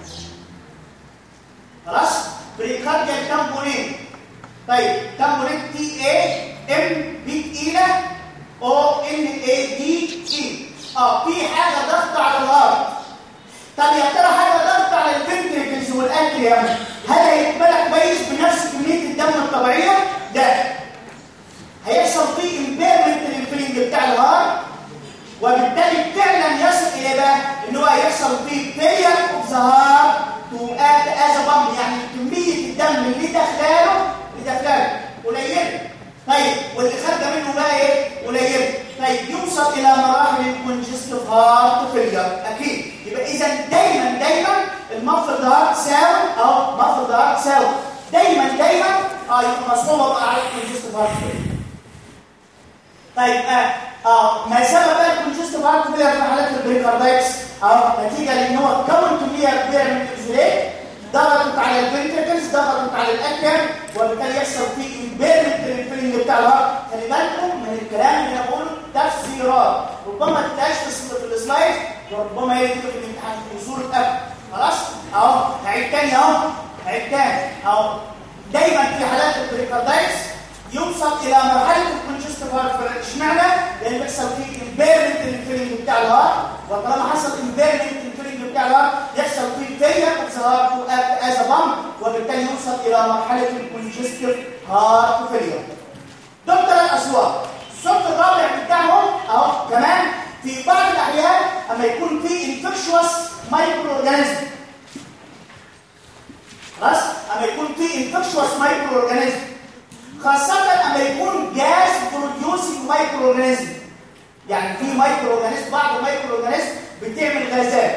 خلاص بريكارديال تامبونيت طيب تامبونيت تي اي ام بي تقيله او ان اي دي اي اه في حاجه ضغط على الهارت طب يا ترى حاجه ضغط على الفنتركلز والاتريوم هل هيتبلع كويس بنفس كميه الدم الطبيعيه ده هيحصل فيه امبيرمنت للفيلنج بتاع الهارت وبالتالي فعلا يصل الى بقى ان هو يحصل فيه فيلير اوف ذا هارت تو اد از بامب يعني كميه الدم اللي داخلاله اللي داخلاله قليله طيب واللي خارجه منه بقى ايه قليله طيب يوصل الى مراحل الكونجستيف هارت فيلير اكيد يبقى اذا دايما دايما المفرد هارت ساوي اهو مفرد هارت ساوي دايما دايما اه يبقى مصحوبه بقى على الكونجستيف هارت فيلير طيب اه اه ما سبب بقى الكونجستيف هارت فيلير في حالات البريكاردايتس اه نتيجه لان هو كون كميه كبيره من الاكسجين ضغطت على الفنتركلز ضغطت على الاكيام وبالتالي يحصل فيه امبيرمنت للفيلنج بتاع الهارت خلي بالكم من الكلام اللي انا بقوله تفسيرات ربما ما تلاقيش في السلايد وربما هي تيجي في الامتحان في صوره اب خلاص اهو هعيد تاني اهو هعيد تاني اهو دايما في حالات البريكاردايتس يوصل الى مرحله الكونجستيف هارت فيلير اشمعنى؟ لان بيحصل فيه امبيرمنت للفيلنج بتاع الهارت وطالما حصل امبيرمنت للفيلنج بتاع الهارت يحصل فيه فيلير اوف ذا هارت تو اكت از بامب وبالتالي يوصل الى مرحله الكونجستيف هارت فيلير دكتور الاصوات الصوت الرابع بتاعهم اهو كمان في بعض الاحيان اما يكون في انفكشوس مايكرو اورجانيزم خلاص اما يكون في انفكشوس مايكرو اورجانيزم خاصة اما يكون جاز بروديوسنج مايكرو اورجانيزم يعني في مايكرو اورجانيزم بعض المايكرو اورجانيزم بتعمل غازات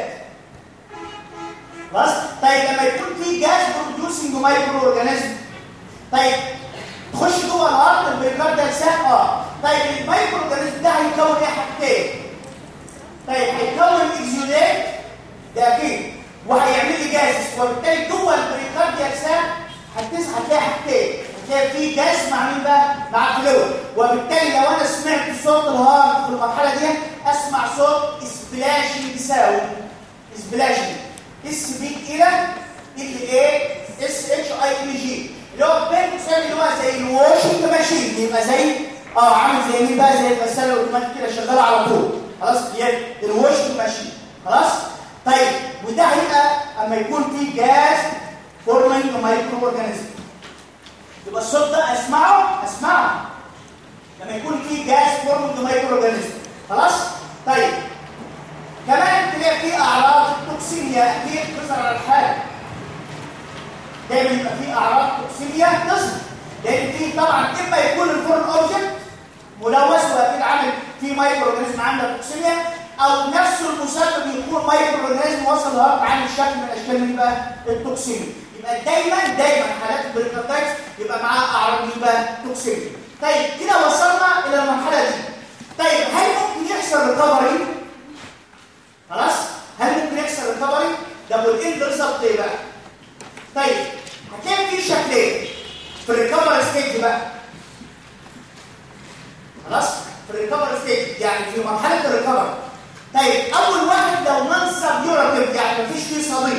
خلاص طيب لما يكون في جاز بروديوسنج مايكرو اورجانيزم طيب تخش جوه الهارت البريكارديال ساك اه طيب المايكرو اورجانيزم ده هيكون ايه حاجتين طيب هيكون اكزيودات ده اكيد وهيعمل لي جاز وبالتالي جوه البريكارديال ساك هتسحب هتلاقي حاجتين هتلاقي في جاز مع مين بقى مع فلويد وبالتالي لو انا سمعت صوت الهارت في المرحله دي اسمع صوت سبلاشنج ساوند سبلاشنج اس بي الى ال اي اس اتش اي ام جي اللي هو بين قوسين اللي هو زي الواشنج ماشين يبقى زي اه عامل زي مين بقى زي الغساله الاوتوماتيك كده شغاله على طول خلاص هي الواشنج ماشين خلاص طيب وده هيبقى اما يكون في جاز فورمينج مايكرو اورجانيزم يبقى الصوت ده اسمعه اسمعه لما يكون في جاز فورمينج مايكرو اورجانيزم خلاص طيب كمان تلاقي في اعراض توكسيميا اكيد بتظهر على الحاله دايما يبقى في اعراض توكسيميا تظهر لان في طبعا اما يكون الفورن اوبجكت ملوث واكيد عامل في مايكرو اورجانيزم عنده توكسيميا او نفس المسبب يكون مايكرو اورجانيزم وصل لهارت عامل شكل من اشكال من بقى التوكسيميا يبقى دايما دايما حالات ستيج طيب كده وصلنا الى المرحله دي طيب هل ممكن يحصل ريكفري خلاص هل ممكن يحصل ريكفري ده والاند ريزلت ايه بقى طيب هتلاقي في شكلين في الريكفري ستيج بقى خلاص في الريكفري ستيج يعني في مرحله الريكفري طيب اول واحد لو منصب يوراتيف يعني مفيش فيه صديق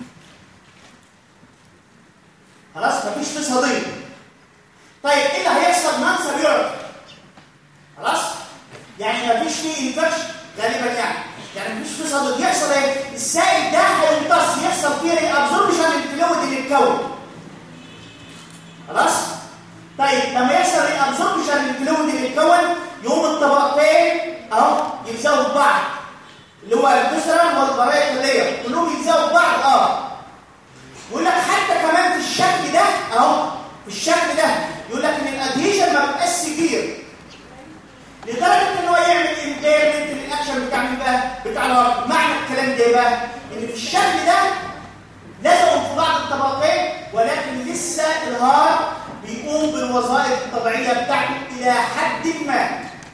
خلاص مفيش فيه صديق طيب ايه اللي هيحصل منصب يوراتيف خلاص يعني مفيش فيه انفكشن غالبا يعني يعني مفيش فيه صديق يحصل ايه السائل ده هيمتص يحصل فيه ري ابزوربشن الفلويد اللي اتكون خلاص طيب لما يحصل ري ابزوربشن الفلويد اللي اتكون يقوم الطبقتين اهو يلزقوا ببعض اللي هو الكسرة والبراية اللية كلهم يلزقوا ببعض اه يقول لك حتى كمان في الشكل ده اهو في الشكل ده يقول لك ان الادهيشن ما بيبقاش سكير لدرجه ان هو يعمل امبيرمنت للاكشن بتاع مين بقى بتاع الهارت معنى الكلام ده بقى ان في الشكل ده لازم في بعض الطبقات ولكن لسه الهارت بيقوم بالوظائف الطبيعيه بتاعته الى حد ما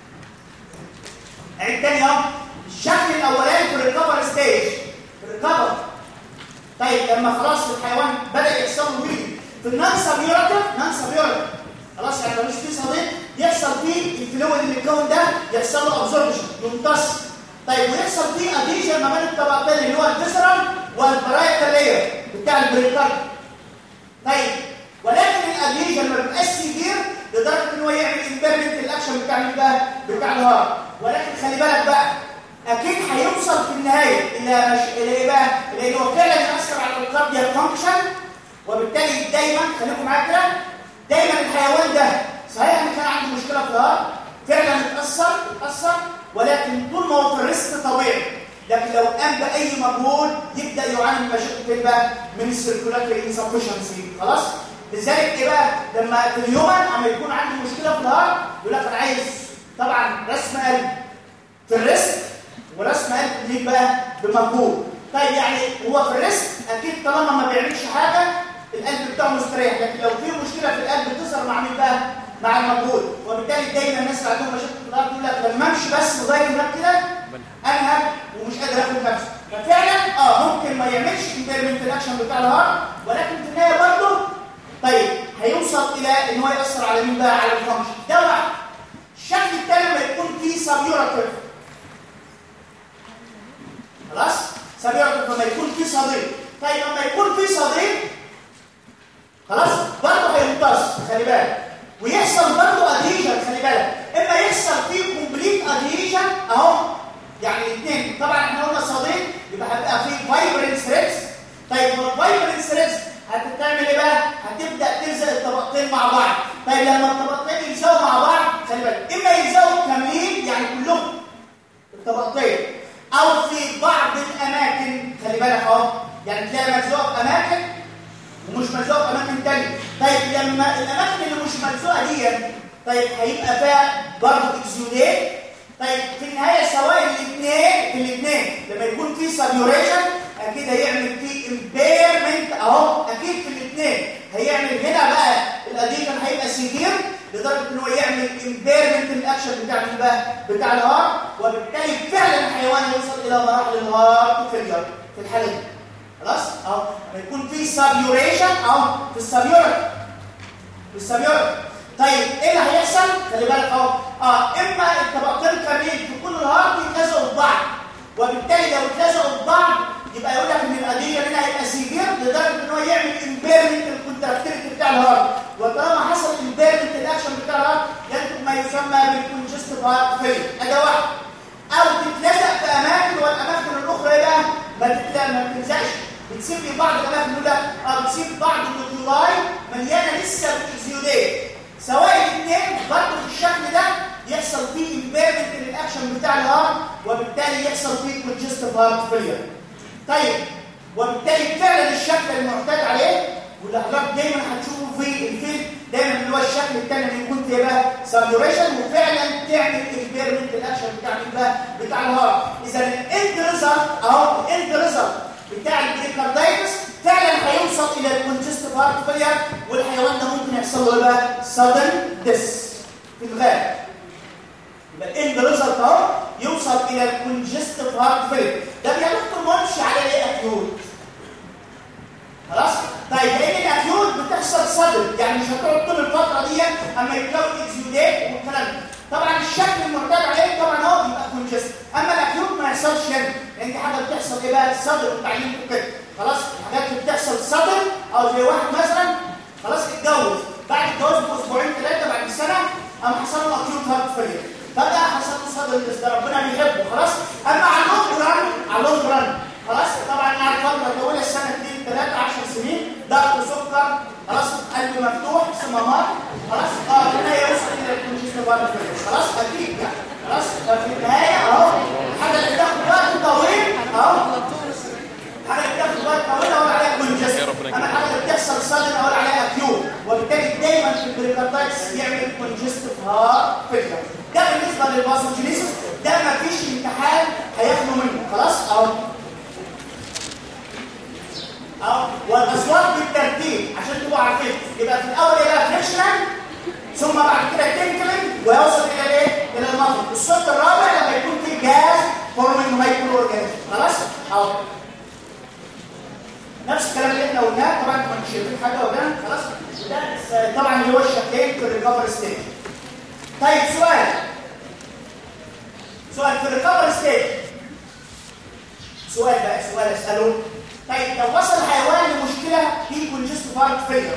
عيد تاني اهو الشكل الاولاني في الريكفر ستيج الريكفر طيب لما خلاص الحيوان بدا يحصل له ويل في النان سبيورتيف نان سبيورتيف خلاص يعني مش في صديق يحصل فيه الفلويد اللي اتكون ده يحصل له ابزوربشن يمتص طيب ويحصل فيه اديشن ما بين الطبقتين اللي هو الفيسرال والبرايتال لاير بتاع البريكارد طيب ولكن الاديشن ما بيبقاش كبير لدرجه ان هو يعمل امبيرمنت الاكشن بتاع مين بقى بتاع الهارت ولكن خلي بالك بقى اكيد هيوصل في النهايه الى مش... الى ايه بقى الى انه فعلا ياثر على الكاردياك فانكشن وبالتالي دايما خليكم معايا كده دايما الحيوان ده صحيح ان كان عنده مشكله في الهارت فعلا اتاثر اتاثر ولكن طول ما هو في الريسك طبيعي لكن لو قام باي مجهود يبدا يعاني من مشاكل فين بقى من السيركولاتري انسفشنسي خلاص لذلك ايه بقى لما في الهيومن اما يكون عنده مشكله في الهارت يقول لك انا عايز طبعا رسم قلب في الريسك ورسم قلب ليه بقى بمجهود طيب يعني هو في الريسك اكيد طالما ما بيعملش حاجه القلب بتاعه مستريح لكن لو في مشكله في القلب بتظهر مع مين بقى مع المجهود وبالتالي دايما الناس اللي عندهم مشاكل في القلب يقول لك لما امشي بس لغايه هناك كده انهج ومش قادر اخد نفسي ففعلا اه ممكن ما يعملش امبيرمنت الاكشن بتاع الهارت ولكن في النهايه برضه طيب هيوصل الى ان هو ياثر على مين بقى على الفانكشن ده واحد الشكل الثاني لما يكون فيه سبيوراتيف خلاص سبيوراتيف لما يكون فيه صديق طيب لما يكون فيه صديق خلاص برضه هيمتص خلي بالك ويحصل برضه ادهيشن خلي بالك اما يحصل فيه كومبليت ادهيشن اهو يعني الاثنين طبعا احنا قلنا صديق يبقى هيبقى فيه فايبرنس ثريدز طيب والفايبرنس ثريدز هتعمل ايه بقى هتبدا تلزق الطبقتين مع بعض طيب لما الطبقتين يلزقوا مع بعض خلي بالك اما يلزقوا كاملين يعني كلهم الطبقتين او في بعض الاماكن خلي بالك اهو يعني تلاقي ملزوقه في اماكن ومش ملزوقه في اماكن ثانيه طيب لما الاماكن اللي مش ملزوقه دي طيب هيبقى فيها برضه اكزودات طيب في النهايه سواء الاثنين في الاثنين لما يكون في سابيوريشن اكيد هيعمل في امبيرمنت اهو اكيد في الاثنين هيعمل هنا بقى الاديشن هيبقى سيفير لدرجه ان هو يعمل امبيرمنت الاكشن بتاع مين بقى بتاع الهارت وبالتالي فعلا الحيوان يوصل الى مراحل الهارت فيلير في الحاله دي خلاص اهو لما يكون في سابيوريشن اهو في السابيورت في السابيورت طيب ايه اللي هيحصل خلي بالك اهو اه اما الطبقتين كاملين في كل الهارت يتلزقوا في بعض وبالتالي لو اتلزقوا في بعض يبقى يقول لك ان الاديه هنا هيبقى سيفير لدرجه ان هو يعمل امبيرمنت الكونتراكتيفيتي بتاع الهارت وطالما حصل امبيرمنت الاكشن بتاع الهارت ينتج ما يسمى بالكونجستيف هارت فيلير ادي واحد او تتلزق في اماكن والاماكن الاخرى ايه بقى ما تتلزق ما بتلزقش بتسيب لي بعض الاماكن يقول لك اه بتسيب بعض النيوكلاي مليانه لسه بالاكزيودات سواء الاثنين برضه في الشكل ده يحصل فيه امبيرمنت للاكشن بتاع الهارت وبالتالي يحصل فيه كونجستيف هارت فيلير طيب وبالتالي فعلا الشكل المعتاد عليه والاغلب دايما هتشوفه في الفيلم دايما اللي هو الشكل الثاني اللي يكون فيه بقى سابيوريشن وفعلا تعمل امبيرمنت الاكشن بتاع مين بقى بتاع الهارت اذا الاند ريزلت اهو الاند ريزلت بتاع البريكاردايتس فعلا هيوصل الى الكونجستيف هارت فيلير والحيوان ده ممكن يحصل له ايه بقى sudden death في الغالب يبقى ايه الريزلت اهو يوصل الى الكونجستيف هارت فيلر ده يا دكتور ما يمشي على ايه اكيوت خلاص طيب لان الاكيوت بتحصل صدر يعني مش هتقعد طول الفتره دي اما يتكون اكزيودات والكلام ده طبعا الشكل المعتاد عليه طبعا هو بيبقى كونجست اما الاكيوت ما يحصلش كده لان دي حاجه بتحصل ايه بقى الصدر والتعليم كده خلاص الحاجات اللي بتحصل صدر او زي واحد مثلا خلاص اتجوز بعد الجواز باسبوعين ثلاثه بعد سنه قام حصل له اكيوت هارت فيلير فجاه حصل له صدر ده ربنا بيحبه خلاص اما على اللونج ران على اللونج ران خلاص طبعا قاعد فتره طويله سنه 2 3 10 سنين ضغط سكر خلاص قلب مفتوح صمامات خلاص اه في النهايه يوصل الى الكونجستيف هارت فيلير خلاص اكيد يعني خلاص في النهايه اهو الحاجه اللي بتاخد وقت طويل اهو حاجه بتاخد وقت طويل اقول عليها كونجستيف اما الحاجه اللي بتحصل صدمه اقول عليها اكيوت وبالتالي دايما في البريكاردايتس يعمل كونجستيف هارت فيلير ده بالنسبه للباثوجينيسيس ده ما فيش امتحان هياخده منه خلاص اهو اهو والاصوات بالترتيب عشان تبقوا عارفين يبقى في الاول يبقى فريكشنال ثم بعد كده تنكلينج ويوصل الى الايه الى المطر الصوت الرابع لما يكون فيه جاز فورمينج مايكرو اورجانيزم خلاص اهو نفس الكلام اللي احنا قلناه طبعا انتوا مش شايفين حاجه قدام خلاص ده طبعا اللي هو الشكلين في الريكفر ستيج طيب سؤال سؤال في الريكفر ستيج سؤال بقى سؤال اساله طيب لو وصل حيوان لمشكله في كونجستيف هارت فيلر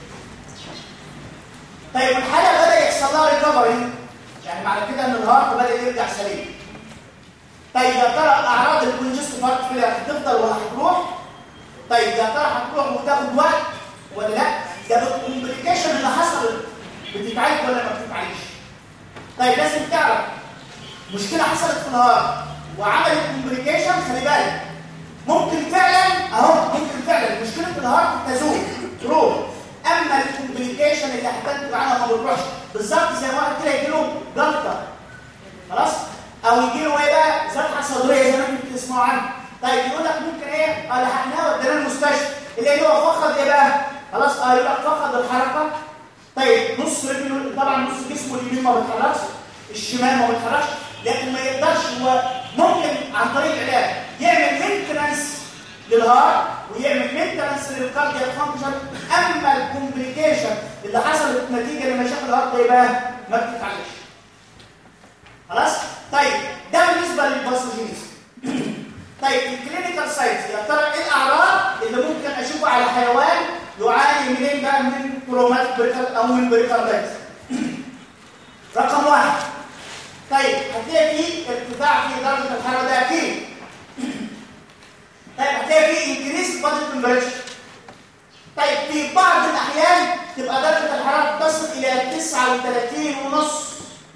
طيب الحاله بدا يحصل لها ريكفري يعني معنى كده ان الهارت بدا يرجع سليم طيب يا ترى اعراض الكونجستيف هارت فيلر هتفضل ولا هتروح طيب يا ترى هتروح وتاخد وقت ولا لا ده الكومبليكيشن اللي حصلت بتتعالج ولا ما بتتعالجش طيب لازم تعرف مشكله حصلت في الهارت وعملت كومبليكيشن خلي بالك ممكن فعلا اهو ممكن فعلا مشكله الهارت تزول تروح اما الكومبليكيشن اللي هتنتج عنها ما بتروحش بالظبط زي واحد كده يجي له جلطه خلاص او يجي له ايه بقى ذبحه صدريه زي ما انتم بتسمعوا عنها طيب يقول لك ممكن ايه اه لحقناه وديناه المستشفى اللي هو فقد ايه بقى خلاص اه يقول لك فقد الحركه طيب نص رجله طبعا نص جسمه اليمين ما بيتحركش الشمال ما بيتحركش لكن ما يقدرش هو ممكن عن طريق العلاج يعمل مينتنس للهارت ويعمل مينتنس للكاردياك فانكشن اما الكومبليكيشن اللي حصلت نتيجه لمشاكل الهارت ده يبقى ما بتتعالجش خلاص طيب ده بالنسبه للباثوجينيز طيب الكلينيكال سايتس يا ترى ايه الاعراض اللي ممكن اشوفها على حيوان يعاني منين بقى من تروماتيك بريكال او من بريكاردايتس رقم واحد طيب هتلاقي فيه ارتفاع في درجه الحراره ده اكيد طيب هتلاقي فيه انكريس بادي تمبريتشر طيب في بعض الاحيان تبقى درجه الحراره تصل الى 39 ونص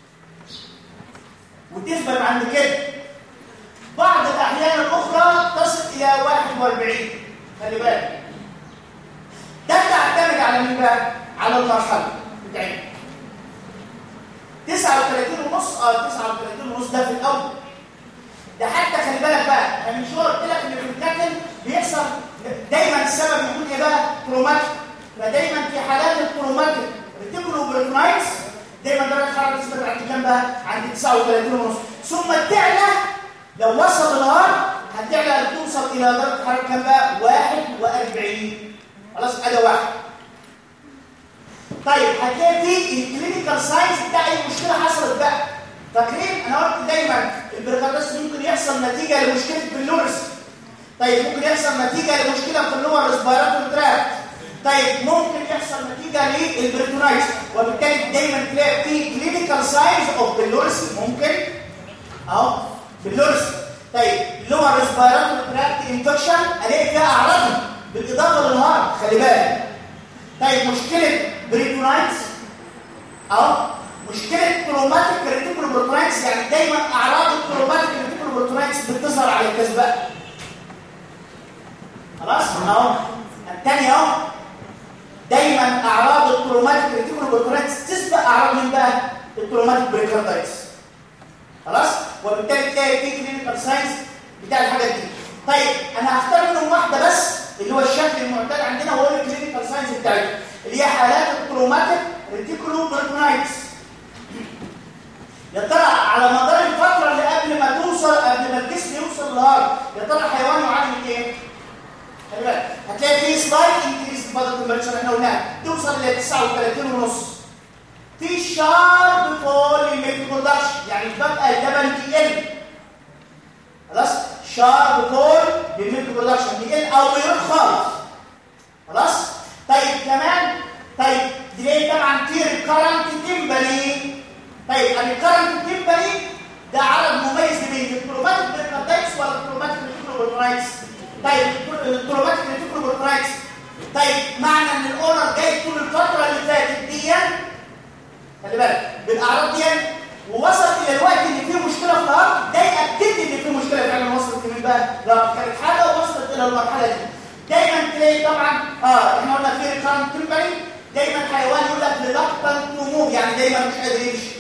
وتثبت عند كده بعض الاحيان الاخرى تصل الى 41 خلي بالك ده تعتمد على مين بقى على المرحله بتاعتنا 39 ونص اه 39 ونص ده في الاول ده حتى خلي بالك بقى انا من شويه قلت لك ان في الكاتل بيحصل دايما السبب يكون ايه بقى تروماتيك فدايما في حالات التروماتيك ريتيكولو بريتنايتس دايما درجه الحراره بتثبت عند كام بقى عند 39 ونص ثم تعلى لو وصل النهار هتعلى توصل الى درجه حراره كام بقى 41 خلاص ادي واحد طيب هتلاقي في الكلينيكال ساينس بتاع اي مشكله حصلت بقى فاكرين انا قلت دايما البريكاردايتس ممكن يحصل نتيجه لمشكله باللورس طيب ممكن يحصل نتيجه لمشكله في اللور ريسبيراتوري تراكت طيب ممكن يحصل نتيجه للبريتونايتس وبالتالي دايما تلاقي في كلينيكال ساينز اوف باللورس ممكن اهو باللورس طيب اللور ريسبيراتوري تراكت انفكشن الاقي فيها اعراض بالاضافه للهارت خلي بالك طيب مشكله بريتونايتس اهو مشكله تروماتيك ريتيكولو بروتونايتس يعني دايما اعراض التروماتيك ريتيكولو بروتونايتس بتظهر على الكسباء خلاص اهو الثاني اهو دايما اعراض التروماتيك ريتيكولو بروتونايتس تسبق اعراض من بقى التروماتيك بريكاردايتس خلاص وبالتالي تلاقي في كلينيكال ساينس بتاع الحاجات دي طيب انا هختار منهم واحده بس اللي هو الشكل المعتاد عندنا وهو الكلينيكال ساينس بتاعتنا اللي هي حالات التروماتيك تروماتيك ريتيكولو بروتونايتس يا ترى على مدار الفتره اللي قبل ما توصل قبل ما الجسم يوصل للهارت يا ترى الحيوان يعاني من ايه خلي بالك هتلاقي في سلايد انكريز بادي تمبرتشر احنا قلناها توصل ل 39 ونص في شارب فول للميلك برودكشن يعني بقى اللبن يقل خلاص شارب فول للميلك برودكشن يقل او يروح خالص خلاص طيب كمان طيب دي طبعا في ريكارنت تمبلي طيب الريكارنت تمبلي ده عدد مميز بين الكروماتيك بريكاردايتس ولا الكروماتيك ريتيكولوبروترايتس طيب الكروماتيك ريتيكولوبروترايتس طيب معنى ان الاونر جاي طول الفتره اللي فاتت دي خلي بالك بالاعراض دي ووصل الى الوقت اللي فيه مشكله في الارض ده ياكد ان فيه مشكله فعلا وصلت لمين بقى؟ لو كانت حاجه وصلت الى المرحله دي دايما تلاقي طبعا اه احنا قلنا في ريكارنت تمبري دايما حيوان يقول لك ريلاكتنت تو يعني دايما مش قادر يمشي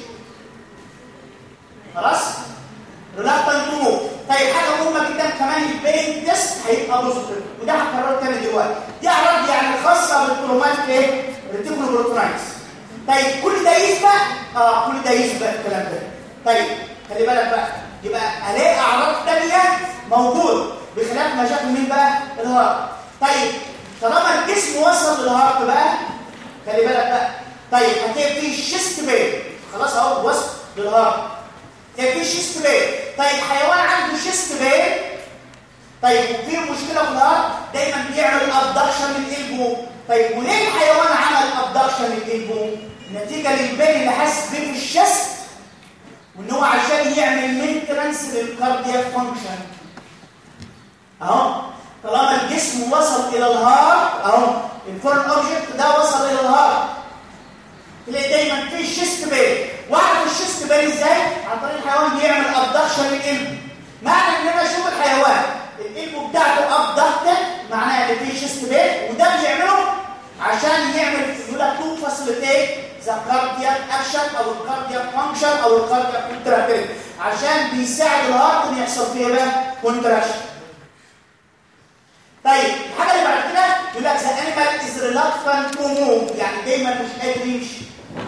خلاص ريلاكتنت تو طيب حاجه مهمه جدا كمان البين تيست هيبقى بوزيتيف وده هكرره تاني دلوقتي دي اعراض يعني خاصه بالكروماتيك ايه ريتيكولو بروتونايتس طيب كل ده يسبق اه كل ده يسبق الكلام ده طيب خلي بالك بقى يبقى الاقي اعراض ثانيه موجود بخلاف مشاكل مين بقى الهارت طيب طالما الجسم وصل للهارت بقى خلي بالك بقى طيب هتلاقي في شيست بين خلاص اهو وصل للهارت هتلاقي في شيست بين طيب حيوان عنده شيست بين طيب وفي مشكله في الهارت دايما بيعمل ابدكشن للقلبه طيب وليه الحيوان عمل ابدكشن للقلبه نتيجه للبين اللي حاسس بيه في الشست وان هو عشان يعمل مينتنس للكاردياك فانكشن اهو طالما الجسم وصل الى الهارت اهو الفورن اوبجكت ده وصل الى الهارت تلاقي دايما في شيست بين واعرف الشيست بين ازاي عن طريق الحيوان بيعمل ابدكشن للقلب معنى ان انا اشوف الحيوان القلب بتاعته ابدكت معناها ان في شيست بين وده بيعمله عشان يعمل يقول لك تو فاسيليتيت ذا كاردياك اكشن او الكاردياك فانكشن او الكاردياك كونتراكتيف عشان بيساعد الهارت ان يحصل فيه بقى كونتراكشن طيب الحاجه اللي بعد كده يقول لك ذا انيمال از ريلاكتنت تو موف يعني دايما مش قادر يمشي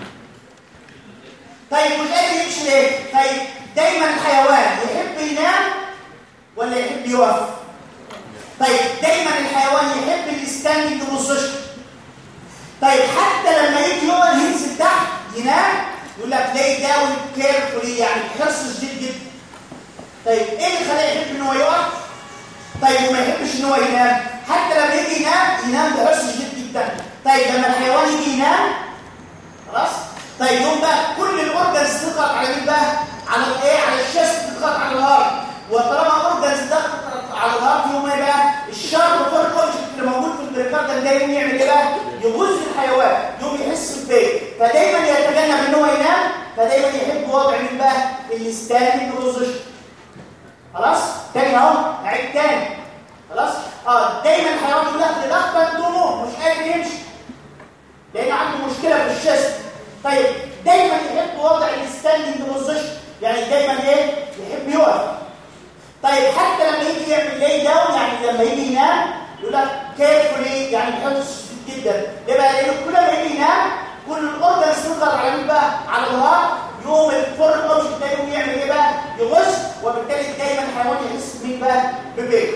طيب مش قادر يمشي ليه طيب دايما الحيوان يحب ينام ولا يحب يقف طيب دايما الحيوان يحب الستاندنج بوزيشن طيب حتى لما يجي يقعد ينزل تحت ينام يقول لك ليه داون كيرفولي يعني بحرص شديد جدا طيب ايه اللي خلاه يحب ان هو يقف طيب وما يحبش ان هو ينام حتى لما يجي ينام ينام بحرص شديد جدا طيب لما الحيوان يجي ينام خلاص طيب يوم بقى كل الاورجنز تضغط على مين بقى على الايه على الشست تضغط على الهارت وطالما اورجنز ضغطت على الهارت يوم ايه بقى الشارب فور اوبجكت اللي موجود في البريكارديال ده يوم يعمل ايه بقى يغز الحيوان يوم يحس ببيه فدايما يتجنب ان هو ينام فدايما يحب وضع مين بقى الستاندنج بوزيشن خلاص تاني اهو نعيد تاني خلاص اه دايما الحيوان يقول لك ريلاكتنت تو مش قادر يمشي لان عنده مشكله في الشست طيب دايما يحب وضع الستاندنج بوزيشن يعني دايما ايه يحب يقف طيب حتى لما يجي يعمل لاي داون يعني لما يجي ينام يقول لك كيرفولي يعني بحرص شديد جدا ليه بقى لان كل ما يجي ينام كل الاورجنز تضغط على مين بقى على الهارت يوم الفورن اوبجكت ده يقوم يعمل ايه بقى يغش وبالتالي دايما الحيوان يحس بمين بقى ببيه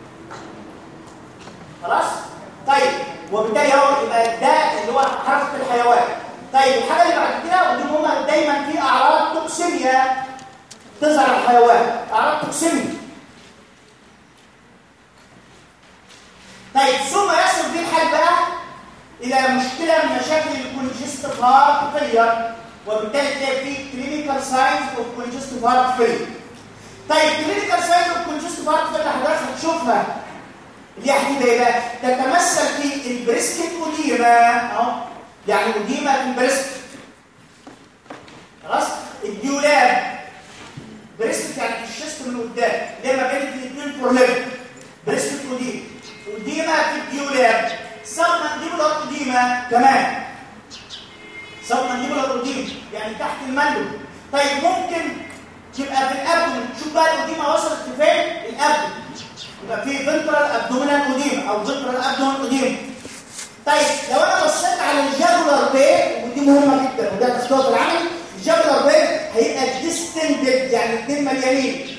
خلاص طيب وبالتالي هو يبقى ده اللي هو حركه الحيوان طيب الحاجه اللي بعد كده ودي مهمه دايما في اعراض توكسيميا تظهر على الحيوان اعراض توكسيميا طيب ثم يصل بيه الحال بقى الى مشكله من مشاكل الكونجستيف هارت فيلير وبالتالي تلاقي في كلينيكال ساينز اوف كونجستيف هارت فيلير طيب كلينيكال ساينز اوف كونجستيف هارت فيلير حضرتك هتشوفها اللي هي حديده ايه بقى تتمثل في البريسكت اوديما اهو يعني اوديما في البريسكت خلاص الديولاب بريسكت يعني في الشست من قدام اللي هي ما بين الاثنين فورليب بريسكت اوديما اوديما في الديولاب سب مانديبولار اوديما كمان سب مانديبولار اوديما يعني تحت المندب طيب ممكن تبقى في الابدومن شوف بقى الاوديما وصلت لفين الابدومن يبقى في فنترال ابدومينال اوديما او فنترال ابدومينال اوديما طيب لو انا بصيت على الجاكولار بين مهمه جدا وده تختار في العمل الجاكولار فين هيبقى ديستندد يعني الاثنين مليانين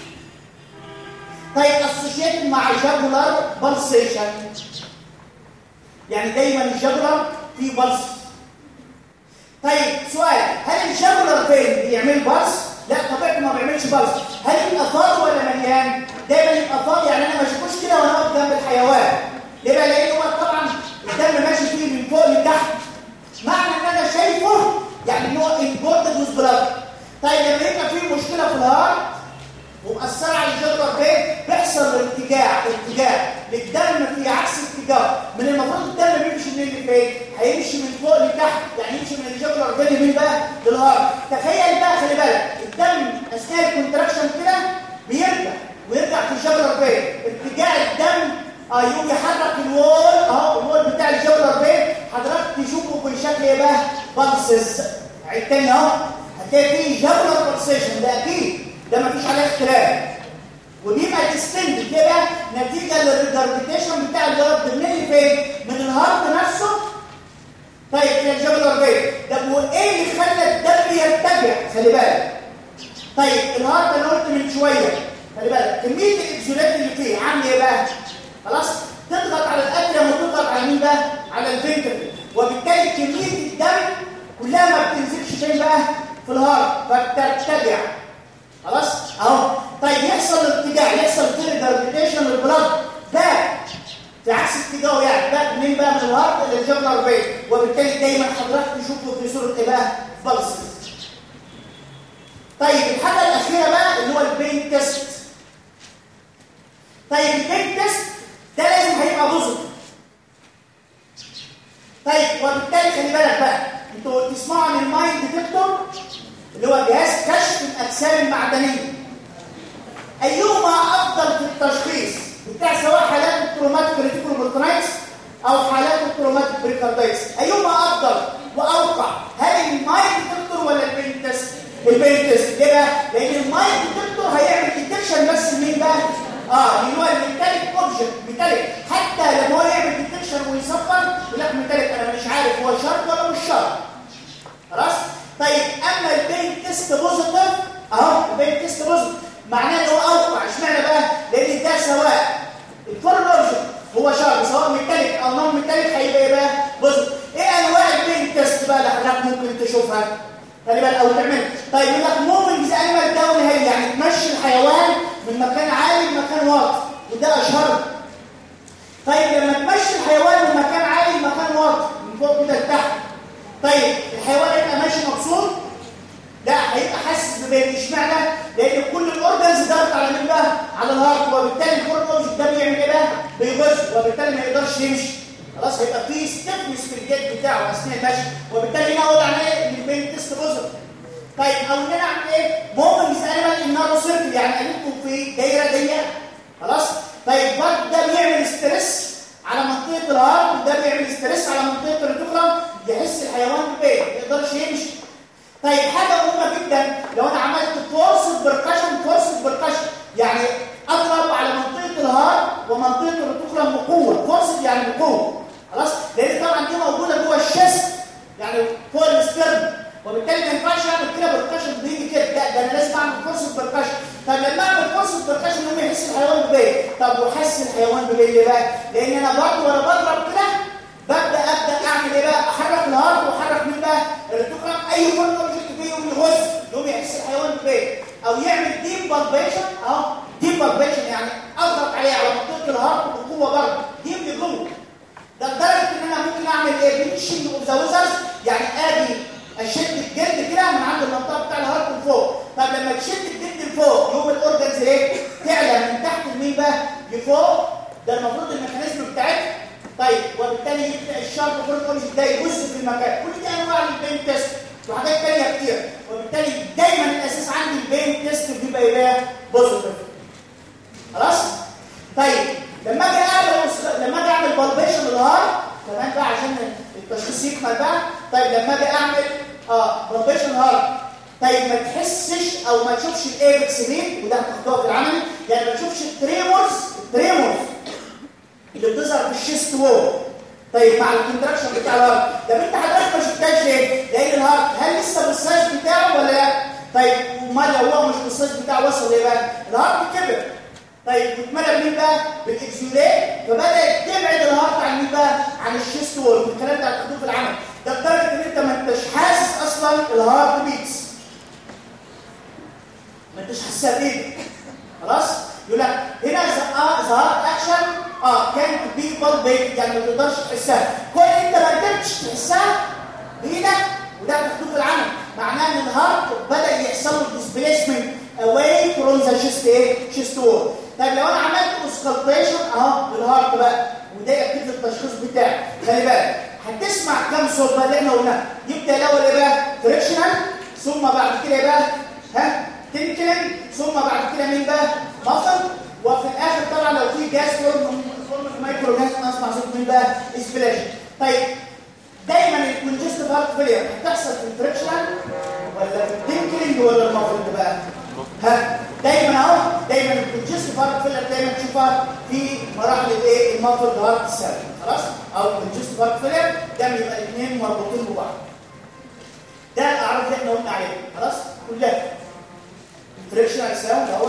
طيب اسوشيتد مع جاكولار بالسيشن يعني دايما الجاكولار فيه بلس طيب سؤال هل الجاكولار فين بيعمل بلس لا طبيعته ما بيعملش بلس هل يبقى فاضي ولا مليان دايما يبقى فاضي يعني انا ما اشوفوش كده وانا واقف جنب الحيوان ليه بقى لان هو طبعا الدم ماشي فيه من فوق لتحت معنى ان انا شايفه يعني ان هو انبورتد ويز بلاد طيب لما يبقى فيه مشكله في الهارت ومأثرة على الجدر فين بيحصل ارتجاع ارتجاع للدم في عكس اتجاه من المفروض الدم بيمشي من اللي فين هيمشي من فوق لتحت يعني يمشي من الجدر فين مين بقى للهارت تخيل بقى خلي بالك الدم اثناء الكونتراكشن كده بيرجع ويرجع في الجدر فين ارتجاع الدم اه يقوم يحرك الوول اهو الوول بتاع الجدر فين حضرتك تشوفه في شكل ايه بقى بالسز عيد تاني اهو هتلاقي فيه جبر بالسيشن ده اكيد ده مفيش عليه اختلاف وبيبقى ديستنت كده نتيجه للريجربيتيشن بتاع البلد من اللي فين من الهارت نفسه طيب الى الجبل فين طب وايه اللي خلى الدم يرتجع خلي بالك طيب الهارت انا قلت من شويه خلي بالك كميه الاكسولات اللي فيه عامله ايه بقى خلاص تضغط على الاتريوم وتضغط على مين بقى على الفنتركل وبالتالي كميه الدم كلها ما بتنزلش فين بقى في الهارت فبترتجع خلاص اهو طيب يحصل ارتجاع يحصل تيرجربيتيشن للبلد باك في عكس اتجاهه يعني باك منين بقى من الهارت الى الجبلر فين وبالتالي دايما حضرتك تشوفه في صوره ايه بقى بلس طيب الحاجه الاخيره بقى اللي هو البين تيست طيب البين تيست ده لازم هيبقى بوزيتيف طيب وبالتالي خلي بالك بقى انتوا تسمعوا عن المايند ديتكتور اللي هو جهاز كشف الاجسام المعدنيه ايهما افضل في التشخيص بتاع سواء حالات التروماتيك ريتيكولوبلترايتس او حالات التروماتيك بريكاردايتس ايهما افضل واوقع هل المايند ديتكتور ولا البين تيست البين تيست ليه بقى لان المايند ديتكتور هيعمل ديتكشن بس لمين بقى اه اللي هو الميتاليك اوبجكت ميتاليك حتى لما هو يعمل ديتكشن ويصفر يقول لك ميتاليك انا مش عارف هو شرط ولا مش شرط خلاص طيب اما البين تيست بوزيتيف اهو البين تيست بوزيتيف معناه ان هو اوقع اشمعنى بقى لان ده سواء الفورلوجن هو شرط سواء ميتاليك او نون ميتاليك هيبقى ايه بقى بوزيتيف ايه انواع البين تيست بقى اللي حضرتك ممكن تشوفها خلي بالك او تعمل طيب يقول لك موفنج انيمال داون هيل يعني تمشي الحيوان من مكان عالي لمكان واطي وده اشهر طيب لما تمشي الحيوان من مكان عالي لمكان واطي من فوق كده لتحت طيب الحيوان هيبقى ماشي مبسوط لا هيبقى حاسس ببين اشمعنى لان كل الاورجنز ضغط على مين بقى على الهارت وبالتالي الهرمونز ده بيعمل ايه بقى بيغز وبالتالي ما يقدرش يمشي خلاص هيبقى في ستيفنس في الجلد بتاعه اثناء المشي وبالتالي هنا اقول عليه ان البين تيست بوزر طيب او ان انا اعمل ايه موفمنت انيمال النارو سيركل يعني قلبكم في دايره ضيقه خلاص طيب برضه ده بيعمل ستريس على منطقه الهارت وده بيعمل ستريس على منطقه الريتيكولم يحس الحيوان ببين ما يقدرش يمشي طيب حاجه مهمه جدا لو انا عملت فورس بركشن فورس بركشن يعني اضرب على منطقه الهارت ومنطقه الريتيكولم بقوه فورس يعني بقوه خلاص لان طبعا دي موجوده جوه الشست يعني فوق السترن وبالتالي ما ينفعش اعمل كده بركشن بيجي كده لا ده انا لازم اعمل فورس بركشن طب لما اعمل فورس بركشن يقوم يحس الحيوان ببين طب وحس الحيوان ببين ليه بقى لان انا برضه وانا بضرب كده ببدا ابدا اعمل ايه بقى احرك الهارت واحرك مين بقى الريتيكولم اي فورم اوبجكت فيه يقوم يغز يقوم يحس الحيوان ببين او يعمل ديب بالبيشن اهو ديب بالبيشن يعني اضغط عليه على منطقه الهارت بقوه برضه ديب لجوه ده لدرجه ان انا ممكن اعمل ايه بنشنج اوف ذا ويزرز يعني ادي اشد الجلد كده من عند المنطقه بتاع الهارت لفوق طب لما تشد الجلد لفوق يقوم الاورجنز ايه تعلى من تحت لمين بقى لفوق ده المفروض الميكانيزم بتاعتها طيب وبالتالي يبدا الشرط فور اورجن ده يبص في المكان كل دي انواع البين تيست وحاجات ثانيه كتير وبالتالي دايما الاساس عندي البين تيست بيبقى ايه بوزيتيف خلاص طيب لما اجي اعمل لما اجي اعمل بالبيشن للهارت كمان بقى عشان التشخيص يكمل بقى طيب لما اجي اعمل اه بالبيشن هارت طيب ما تحسش او ما تشوفش الايبكس دي وده هتاخدوها في العملي يعني ما تشوفش التريمورز التريمورز اللي بتظهر في الشيست وول طيب مع الكونتراكشن بتاع الهارت طب انت حضرتك ما شفتهاش ليه طيب امال لو هو مش السايز بتاعه وصل ايه بقى الهارت كبر طيب واتملى بمين بقى بالاكزيولات فبدات تبعد الهارت عن مين بقى عن الشيست وول والكلام بتاع الخطوط العمل ده لدرجه ان انت ما انتش حاسس اصلا الهارت بيتس ما انتش حاسسها بايدك خلاص يقول لك هنا ظهرت اكشن اه كان بي بيت يعني ما تقدرش تحسها كل انت ما قدرتش تحسها بايدك وده تخطيط العمل معناه ان الهارت بدا يحصل له ديسبيسمنت اواي فروم ذا شيست ايه شيست وول طيب لو انا عملت اسكالبيشن اهو بالهارت بقى وده يكتب التشخيص بتاعي خلي بالك هتسمع كام صوت بقى اللي احنا قلناه يبدا الاول ايه بقى فريكشنال ثم بعد كده ايه بقى ها تنكلين ثم بعد كده مين بقى مصل وفي الاخر طبعا لو في جاز فورم مايكرو جاز اسمع صوت مين بقى اسبلاش طيب دايما الكونجستيف هارت فيلير هتحصل في الفريكشنال ولا في التنكلينج ولا المفروض بقى ها دايما اهو دايما الكونجستيف هارت فيلير دايما تشوفها في مراحل الايه المفروض هارت سيل خلاص او الكونجستيف هارت فيلير ده بيبقى الاثنين مربوطين ببعض ده الاعراض اللي احنا قلنا عليها خلاص كلها فريكشنال ساوند اهو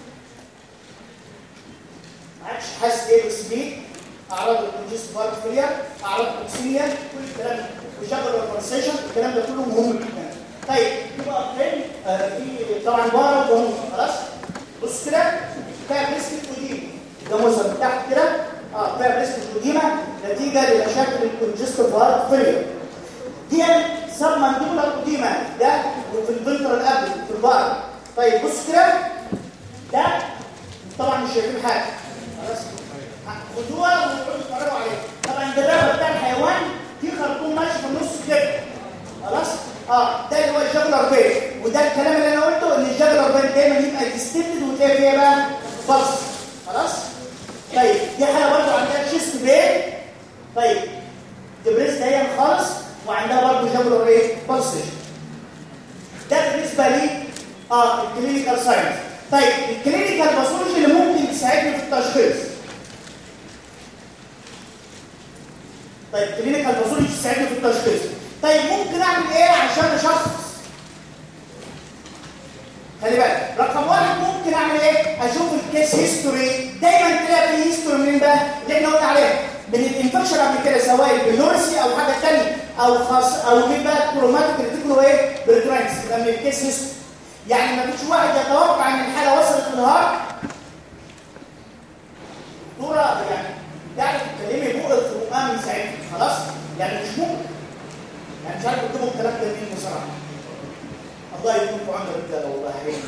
ما عادش حاسس ايه بس بيه اعراض الكونجست بارت فيلير اعراض الاكسيميا كل الكلام ده وشغل الكونسيشن الكلام ده كله مهم جدا طيب يبقى فين آه في طبعا بره وهم خلاص بص كده فيها بريسكت وديما ده مثلا تحت كده اه فيها بريسكت وديما نتيجه لمشاكل الكونجست بارت فيلير دي سب مانديبولار وديما ده في الفلتر الابل في البار طيب بص كده ده طبعا مش شايفين حاجه خلاص خدوها وتقعدوا تتفرجوا عليها طبعا الجرابه بتاع الحيوان في خرطوم ماشي في النص كده خلاص اه ده اللي هو الجبلر بيت وده الكلام اللي انا قلته ان الجبلر بيت دايما يبقى ديستنتد وتلاقي فيها بقى بلس خلاص طيب دي حاله برضه عندها شيست بيت طيب تبريز دايما خالص وعندها برضه جبلر ايه بلسيشن ده بالنسبه لي اه الكلينيكال ساينس طيب الكلينيكال باثولوجي اللي ممكن تساعدني في التشخيص طيب كلينيكال باثولوجي تساعدني في التشخيص طيب ممكن اعمل ايه عشان اشخص خلي بالك رقم واحد ممكن اعمل ايه اشوف الكيس هيستوري دايما تلاقي في هيستوري من بقى اللي احنا قلنا عليه من الانفكشن قبل كده سواء البيلورسي او حاجه ثانيه او خاص او مين بقى كروماتيك ريتيكولو ايه بريترانكس يبقى من الكيس هيستوري يعني ما فيش واحد يتوقع ان الحاله وصلت للهارت دورة يعني تعرف تتكلمي فوق الفروقان من ساعتها خلاص يعني مش ممكن يعني مش عارف اكتبوا الكلام ده مين بصراحه الله يكون في عون الرجاله والله حقيقي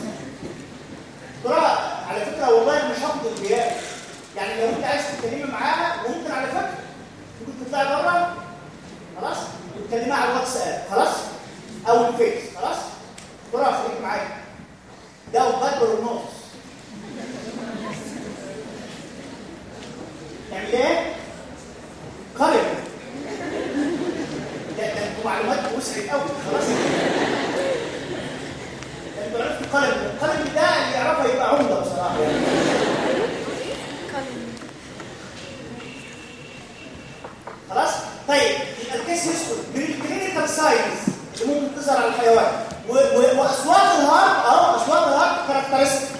ترى على فكره والله مش هاخد الغياب يعني لو انت عايز تتكلمي معاها ممكن على فكره ممكن تطلعي بره خلاص وتكلميها على الواتساب خلاص او الفيس خلاص ترى خليك معايا ده وبدر النص نعمل ايه؟ قلب ده ده انتوا معلومات وسعت قوي خلاص انتوا عرفتوا قلب القلب ده اللي يعرفها يبقى عمده بصراحه خلاص طيب يبقى الكيس يسكت بالكلينيكال ساينس اللي ممكن تظهر على الحيوان واصوات الهارت اهو اصوات الهارت كاركترستيك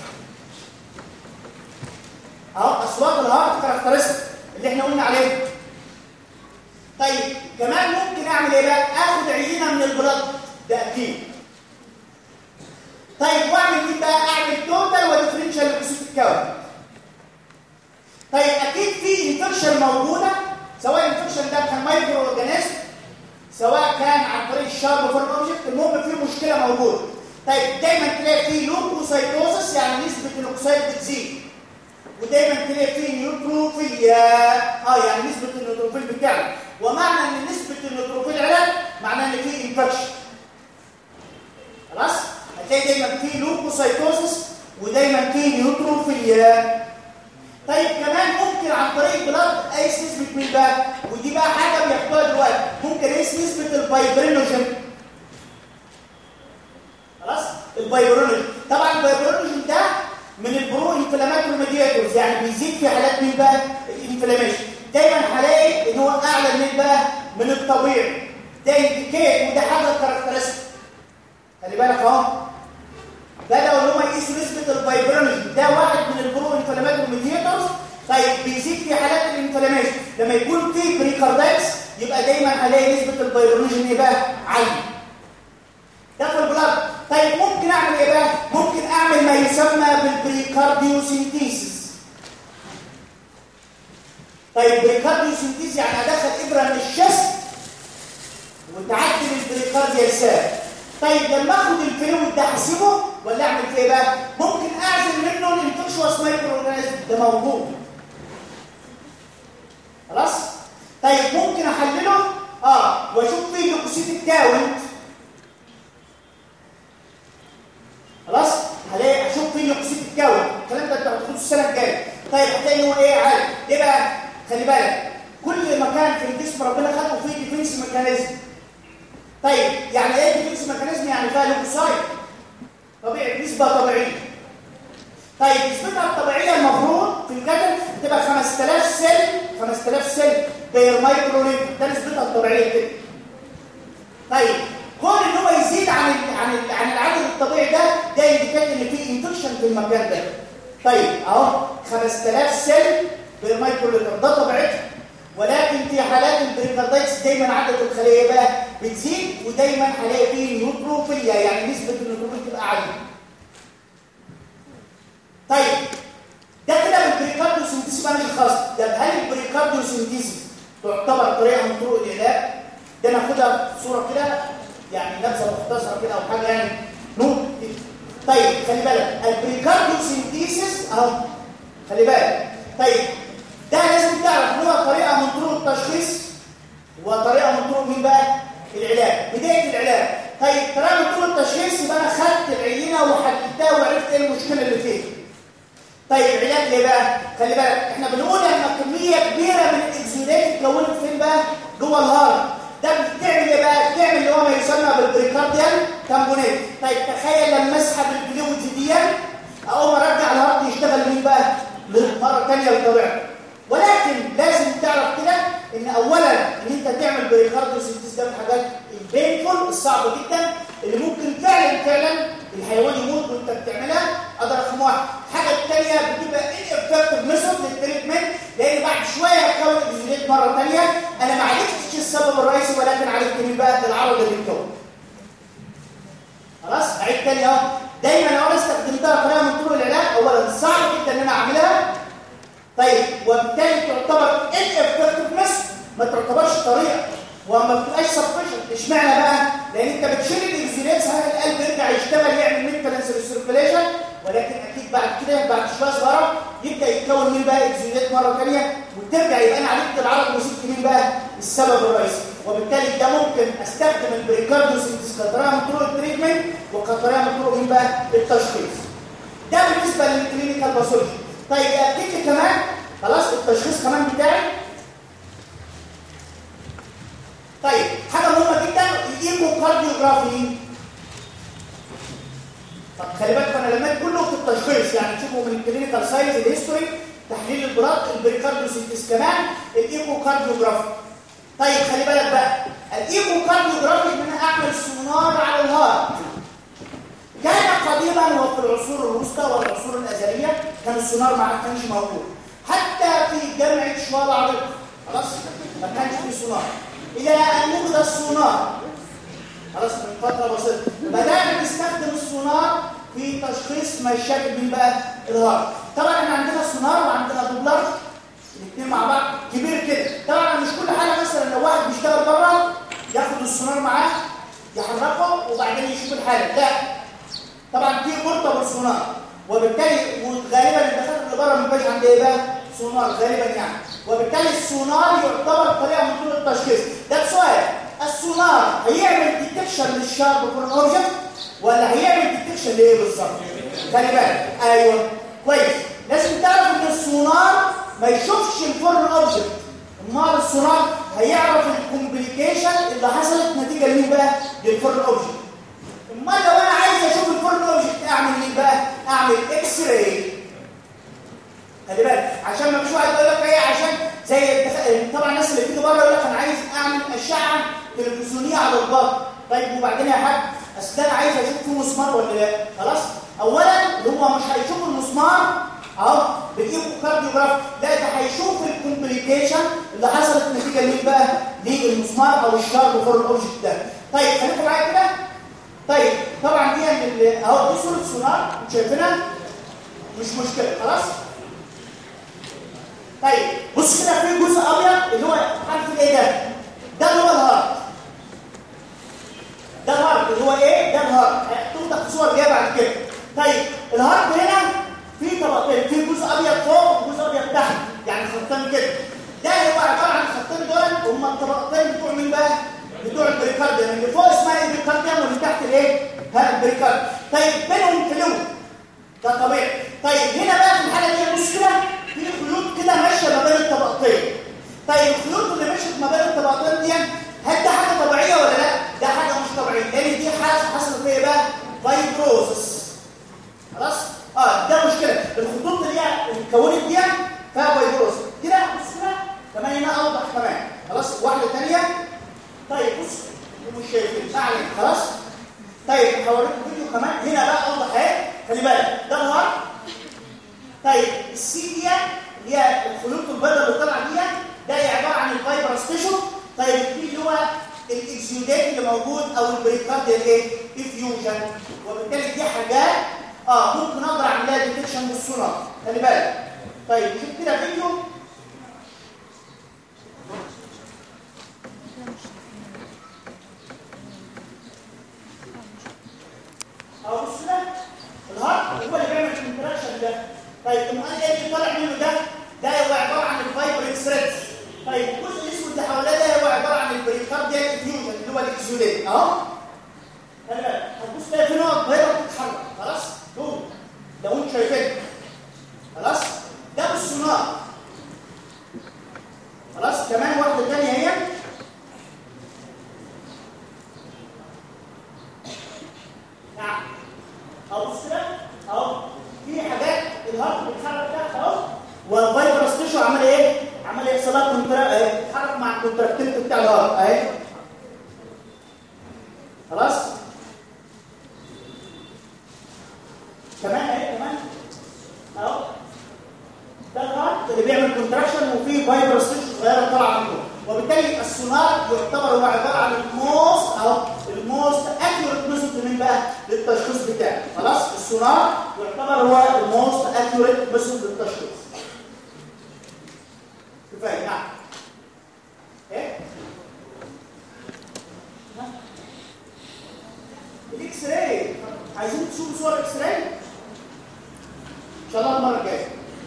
اهو اصوات الهارت كاركترستيك اللي احنا قلنا عليه طيب كمان ممكن اعمل ايه بقى اخد عينه من البلد ده اكيد طيب واعمل ايه بقى اعمل توتال وديفرنشال لكسوف الكون طيب اكيد في انفكشن موجوده سواء الانفكشن ده كان مايكرو اورجانيزم سواء كان عن طريق الشارب فور اوبجكت المهم في مشكله موجوده طيب دايما تلاقي في لوكوسايتوزس يعني نسبه اللوكوسايت بتزيد ودايما تلاقي في نيوتروفيل اه يعني نسبه النيوتروفيل بتعلى ومعنى ان نسبه النيوتروفيل علا معناه ان في انفكشن خلاص هتلاقي دايما في لوكوسايتوزس ودايما في نيوتروفيل طيب كمان ممكن عن طريق بلاد اقيس نسبه مين بقى ودي بقى حاجه بياخدوها دلوقتي ممكن اقيس نسبه الفايبرينوجين خلاص الفايبرينوجين طبعا الفايبرينوجين ده من البرو انفلاماتوري ميدياتورز يعني بيزيد في حالات مين بقى الانفلاميشن دايما هلاقي ان هو اعلى من بقى من الطبيعي ده انديكيت وده حاجه كاركترستيك خلي بالك اهو بداوا ان هم يقيسوا نسبه الفايبرينوجين ده واحد من البرو انفلاماتوري ميديتورز طيب بيزيد في حالات الانفلاميشن لما يكون في بريكاردايتس يبقى دايما هلاقي نسبه الفايبرينوجين ايه بقى عاليه ده في البلاد طيب ممكن اعمل ايه بقى ممكن اعمل ما يسمى بالبريكارديوسينتيسيس طيب بريكارديوسينتيسيس يعني ادخل ابره من الشست وتعدل البريكارديا ساب طيب لما اخد الفلويد ده احسبه ولا اعمل فيه ايه بقى ممكن اعزل منه الانفكشوس مايكرو اورجانيزم ده موجود خلاص طيب ممكن احلله اه واشوف فيه لوكوسيت الكاونت خلاص هلاقي اشوف فيه لوكوسيت الكاونت الكلام ده انت هتاخده السنه الجايه طيب هتلاقي ان هو ايه عالي ليه بقى خلي بالك كل مكان في الجسم ربنا خلقه فيه ديفنس ميكانيزم طيب يعني ايه ديفنس ميكانيزم يعني فيها لوكوسايت طبيعي نسبه طبيعيه طيب نسبتها الطبيعيه المفروض في الكتل تبقى 5000 سيل 5000 سيل بير مايكرو لتر ده نسبتها الطبيعيه كده طيب كون ان هو يزيد عن ال عن ال عن العدد الطبيعي ده ده ينديكيت ان في انفكشن في المكان ده طيب اهو 5000 سيل بير مايكرو لتر ده طبيعتها ولكن في حالات البريكاردايتس دايما عدد الخليه بقى بتزيد ودايما هلاقي فيه نيوتروفيليا يعني نسبه النيوتروفيل تبقى عاليه طيب ده كده بالبريكارديوسينتيسيس بقى مش الخاص ده هل البريكارديوسينتيسيس تعتبر طريقه من طرق العلاج ده ناخدها صوره كده يعني نبذه مختصره كده او حاجه يعني نوت طيب خلي بالك البريكارديوسينتيسيس اهو خلي بالك طيب ده لازم تعرف ان هو طريقه من طرق التشخيص وطريقه من طرق مين بقى العلاج بدايه العلاج طيب طريقه من طرق التشخيص يبقى انا خدت العينه وحددتها وعرفت ايه المشكله اللي فيها طيب العلاج ايه بقى خلي بالك احنا بنقول ان كميه كبيره من الاكسودات اتكونت فين بقى جوه الهارت ده بتعمل ايه بقى بتعمل اللي هو ما يسمى بالبريكارديال تامبونيت طيب تخيل لما اسحب الفلويدز دي اقوم ارجع الهارت يشتغل مين بقى مره ثانيه لطبيعته ولكن لازم تعرف كده ان اولا ان انت تعمل بريكارديوسينتيز ده من الحاجات البينفول الصعبه جدا اللي ممكن فعلا فعلا الحيوان يموت وانت بتعملها ده رقم واحد الحاجه الثانيه بتبقى انفكتيف ميثود للتريتمنت لان بعد شويه هتكون اكزيليت مره ثانيه انا ما عرفتش السبب الرئيسي ولكن عرفت مين بقى العرض اللي بيتكون خلاص عيد تاني اهو دايما لو انا استخدمتها طريقه من طرق العلاج اولا صعب جدا ان انا اعملها طيب وبالتالي تعتبر الافكتفنس ما تعتبرش طريقه وما بتبقاش سبشن اشمعنى بقى لان انت بتشيل الاكزيليتس هذا القلب يرجع يشتغل يعمل مينتنس للسيركيليشن ولكن اكيد بعد كده بعد شويه صغيره يبدا يتكون مين بقى اكزيليت مره ثانيه وترجع يبقى انا عالجت العرض وسبت مين بقى السبب الرئيسي وبالتالي ده ممكن استخدم البريكارديوسينتيز كطريقه من طرق التريتمنت وكطريقه من طرق مين بقى التشخيص ده بالنسبه للكلينيكال باثولوجي طيب اكيد كمان خلاص التشخيص كمان بتاعي طيب حاجه مهمه جدا الايكو كارديوجرافي طب خلي بالك انا لميت كله في التشخيص يعني تشوفوا من الكلينيكال ساينس الهيستوري تحليل البراق البريكارديوسينتيز كمان الايكو كارديوجرافي طيب خلي بالك بقى الايكو كارديوجرافي ان انا اعمل سونار على الهارت كان قديما وفي العصور الوسطى والعصور الازليه كان السونار ما كانش موجود حتى في جامعه شوال العريق خلاص ما كانش في سونار الى ان وجد السونار خلاص من فتره بسيطه بدانا نستخدم السونار في تشخيص مشاكل من بقى الهارت طبعا احنا عندنا سونار وعندنا دوبلر الاثنين مع بعض كبير كده طبعا مش كل حاجه مثلا لو واحد بيشتغل بره ياخد السونار معاه يحركه وبعدين يشوف الحاله لا طبعا في مرتبط سونار وبالتالي وغالبا الدكاتره اللي بره ما بيبقاش عند ايه بقى سونار غالبا يعني وبالتالي السونار يعتبر طريقه من طرق التشخيص ده سؤال السونار هيعمل ديتكشن للشارب فور الاوبجكت ولا هيعمل ديتكشن لايه بالظبط خلي بالك ايوه كويس لازم تعرف ان السونار ما يشوفش الفورن اوبجكت امال السونار هيعرف الكومبليكيشن اللي حصلت نتيجه لمين بقى للفورن اوبجكت امال لو انا عايز اشوف الفورن اوبجكت اعمل ايه بقى اعمل اكس راي خلي بالك عشان ما فيش واحد يقول لك ايه عشان زي طبعا الناس اللي بتيجي بره يقول لك انا عايز اعمل اشعه تلفزيونيه على البطن طيب وبعدين يا حاج اصل انا عايز اشوف فيه مسمار ولا لا خلاص اولا هو مش هيشوف المسمار اهو بالايكو كارديوجراف لا ده هيشوف الكومبليكيشن اللي حصلت نتيجه ليه بقى للمسمار او الشارب فور الاوبجكت ده طيب خليكم معايا كده طيب طبعا دي اهو دي صوره سونار شايفينها مش مشكله خلاص طيب بص كده في جزء ابيض اللي هو حرف ايه ده ده اللي هو الهارت ده الهارت اللي هو ايه ده الهارت هتوضح صور جايه بعد كده طيب الهارت هنا في طبقتين في جزء ابيض فوق وجزء ابيض تحت يعني خطين كده ده هو عباره عن الخطين دول هم الطبقتين بتوع مين بقى بتوع البريكارديوم اللي فوق اسمها البريكارديوم واللي تحت الايه ها البريكارديوم طيب بينهم فلويد ده طبيعي طيب هنا بقى في الحاله دي بص كده في خيوط كده ماشيه ما بين الطبقتين طيب الخيوط اللي مشت ما بين الطبقتين دي هل ده حاجه طبيعيه ولا لا ده حاجه مش طبيعيه لان دي حاجه حصلت ايه بقى فايبروزس خلاص اه ده مشكله الخطوط اللي هي اتكونت دي فيها فايبروز كده بص كده كمان هنا اوضح كمان خلاص واحده ثانيه طيب بص مش شايفين ما علينا خلاص طيب هوريكم فيديو كمان هنا بقى اوضح اهي خلي بالك ده الهارت طيب السي دي اللي هي الخيوط البيضاء اللي طالعه دي ده عباره عن الفايبر ستيشن طيب في اللي هو الاكسيودات اللي موجود او البريكارديال ايه افيوجن وبالتالي دي حاجات اه ممكن اقدر اعمل لها ديتكشن بالسونار خلي بالك طيب شوف كده فيديو اهو بص كده الهارت هو اللي بيعمل الكونتراكشن ده طيب امال ايه اللي طالع منه ده ده هو عباره عن الفايبر اكسريتس طيب الجزء الاسود اللي حواليه ده هو عباره عن البريكارديال افيوجن اللي هو الاكسيودات اهو خلي بالك هتبص تلاقي في نقط بيضاء بتتحرك خلاص دول لو انت شايفين خلاص ده بالسونار خلاص كمان واحده ثانيه هي نعم اهو بص كده اهو في حاجات الهارت بيتحرك تحت اهو والفايبرس تيشو عمل ايه عمل يحصل لها كونترا بيتحرك مع الكونتراكتيلتي بتاع الهارت اهي خلاص كمان اهي كمان اهو ده الهارت اللي بيعمل كونتراكشن وفيه فايبرس تيشو صغيره طالعه منه وبالتالي السونار يعتبر هو عباره عن الموست اهو الموست اكيوريت ميثود من بقى للتشخيص بتاعه خلاص السونار يعتبر هو الموست اكيوريت ميثود للتشخيص كفايه نعم ايه الاكس راي عايزين تشوفوا صور اكس راي ان شاء الله المره الجايه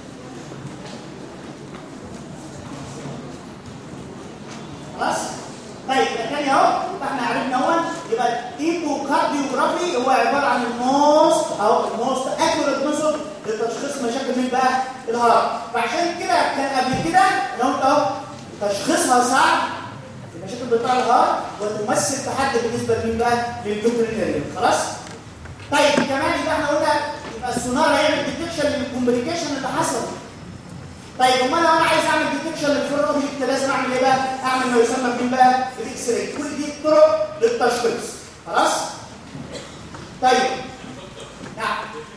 خلاص طيب الثاني اهو يبقى احنا عرفنا اهو يبقى الايكو كارديوجرافي هو عباره عن الموست او الموست اكيوريت ميثود لتشخيص مشاكل مين بقى الهارت فعشان كده كان قبل كده لو انت اهو تشخيصها صعب المشاكل بتاع الهارت وتمثل تحدي بالنسبه لمين بقى للفيترينري خلاص طيب كمان يبقى احنا قلنا يبقى السونار هيعمل ديتكشن للكومبليكيشن اللي حصل طيب امال لو انا عايز اعمل ديتكشن للفور اوبجكت لازم اعمل ايه بقى اعمل ما يسمى بمين بقى الاكس راي كل دي طرق للتشخيص خلاص طيب نعم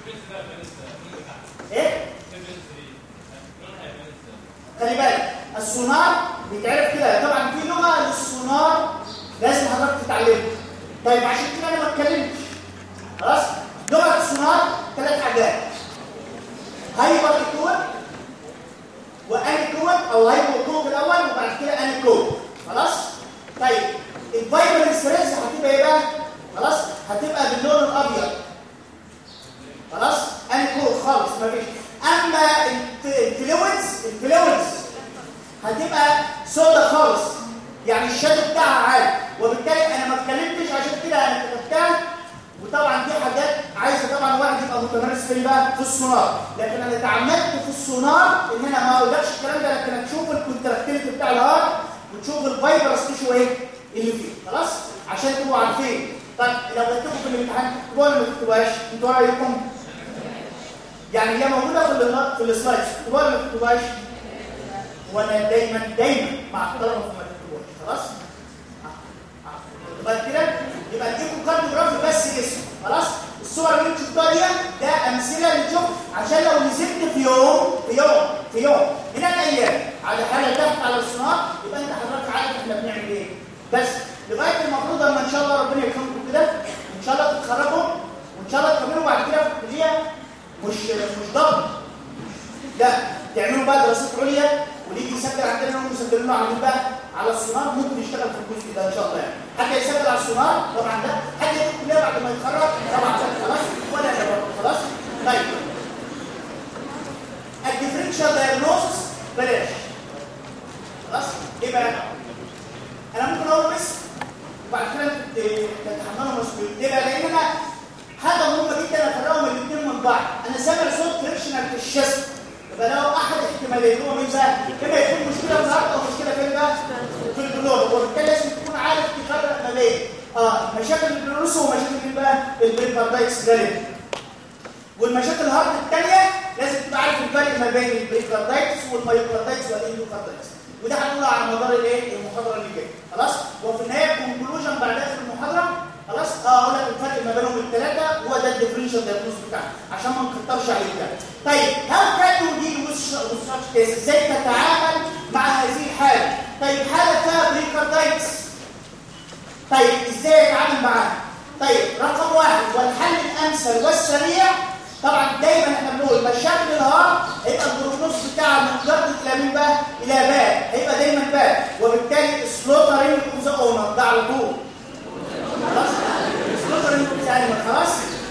ايه خلي بالك السونار بيتعرف كده طبعا في لغه للسونار لازم حضرتك تتعلمها طيب عشان كده انا ما اتكلمتش خلاص لغه السونار ثلاث حاجات هايبر اكوت وانيكوت او هايبوكوت الاول وبعد كده انيكوت خلاص طيب الفايبر ستريس هتبقى ايه بقى خلاص هتبقى باللون الابيض خلاص انيكوت خالص مفيش اما الفلويدز الفلويدز هتبقى سودا خالص يعني الشادو بتاعها عالي وبالتالي انا ما اتكلمتش عشان كده انا كتبتها وطبعا دي حاجات عايزه طبعا واحد يبقى متمرس في بقى في السونار لكن انا اتعمدت في السونار ان انا ما اقولكش الكلام ده لكن هتشوف الكونتراكتيليتي بتاع الهارت وتشوف الفايبرس تيشو ايه اللي فيه خلاص عشان تبقوا عارفين طب لو كتبوا في الامتحان تكتبوها ولا ما تكتبوهاش انتوا رايكم يعني هي موجوده في في السلايدز تكتبوها ولا ما تكتبوهاش وانا دايما دايما مع احترامكم ما تكتبوهاش خلاص يبقى كده يبقى الايكو كارديوجرافي بس اسم خلاص الصور اللي بتشوفها دي ده امثله نشوف عشان لو نزلت في يوم في يوم في يوم من الايام على حاله تحت على الصناعه يبقى انت حضرتك عارف احنا بنعمل ايه بس لغايه المفروض اما ان شاء الله ربنا يكرمكم كده ان شاء الله تتخرجوا وان شاء الله تكملوا بعد كده في الكليه مش مش ضغط لا تعملوا بقى دراسات عليا وليجي يسجل عندنا هم مسجلين له عاملين بقى على السونار ممكن يشتغل في الجزء ده ان شاء الله يعني حد يسجل على السونار طبعا ده حد يدخل الكليه بعد ما يتخرج طبعا خلاص ولا انا برضه خلاص طيب الديفرنشال دايجنوستس بلاش خلاص ايه بقى انا ممكن اقول بس وبعد كده تتحملوا مسؤوليه ليه بقى لان انا حاجه مهمه جدا افرقهم الاثنين من بعض انا سامع صوت فريكشنال في الشست يبقى لو احد احتمالين هو مين بقى اما يكون مشكله في الارض او مشكله فين بقى في البلوغ وبالتالي لازم تكون عارف تفرق ما بين اه مشاكل البلوروس ومشاكل مين بقى البريكاردايتس غالبا والمشاكل الهارت الثانيه لازم تبقى عارف الفرق ما بين البريكاردايتس والمايوكاردايتس والاندوكاردايتس وده هنقوله على مدار الايه المحاضره اللي جايه خلاص وفي النهايه الكونكلوجن بعد اخر المحاضره خلاص اه اقول لك الفرق ما بينهم الثلاثه هو ده الديفرنشال دايجنوز بتاعنا عشان ما نكترش عليك ده طيب هاو كان يو ديل وذ ساتش كيس ازاي تتعامل مع هذه الحاله طيب حاله فيها بريكاردايتس طيب ازاي اتعامل معاها طيب رقم واحد والحل الامثل والسريع طبعا دايما احنا بنقول مشاكل الهارت هيبقى البروجنوز بتاعها من جرد الى مين بقى؟ الى باد هيبقى دايما باد وبالتالي سلوترين اوف ذا اونر ده على طول خلاص سلوترين اوف ذا انيمال خلاص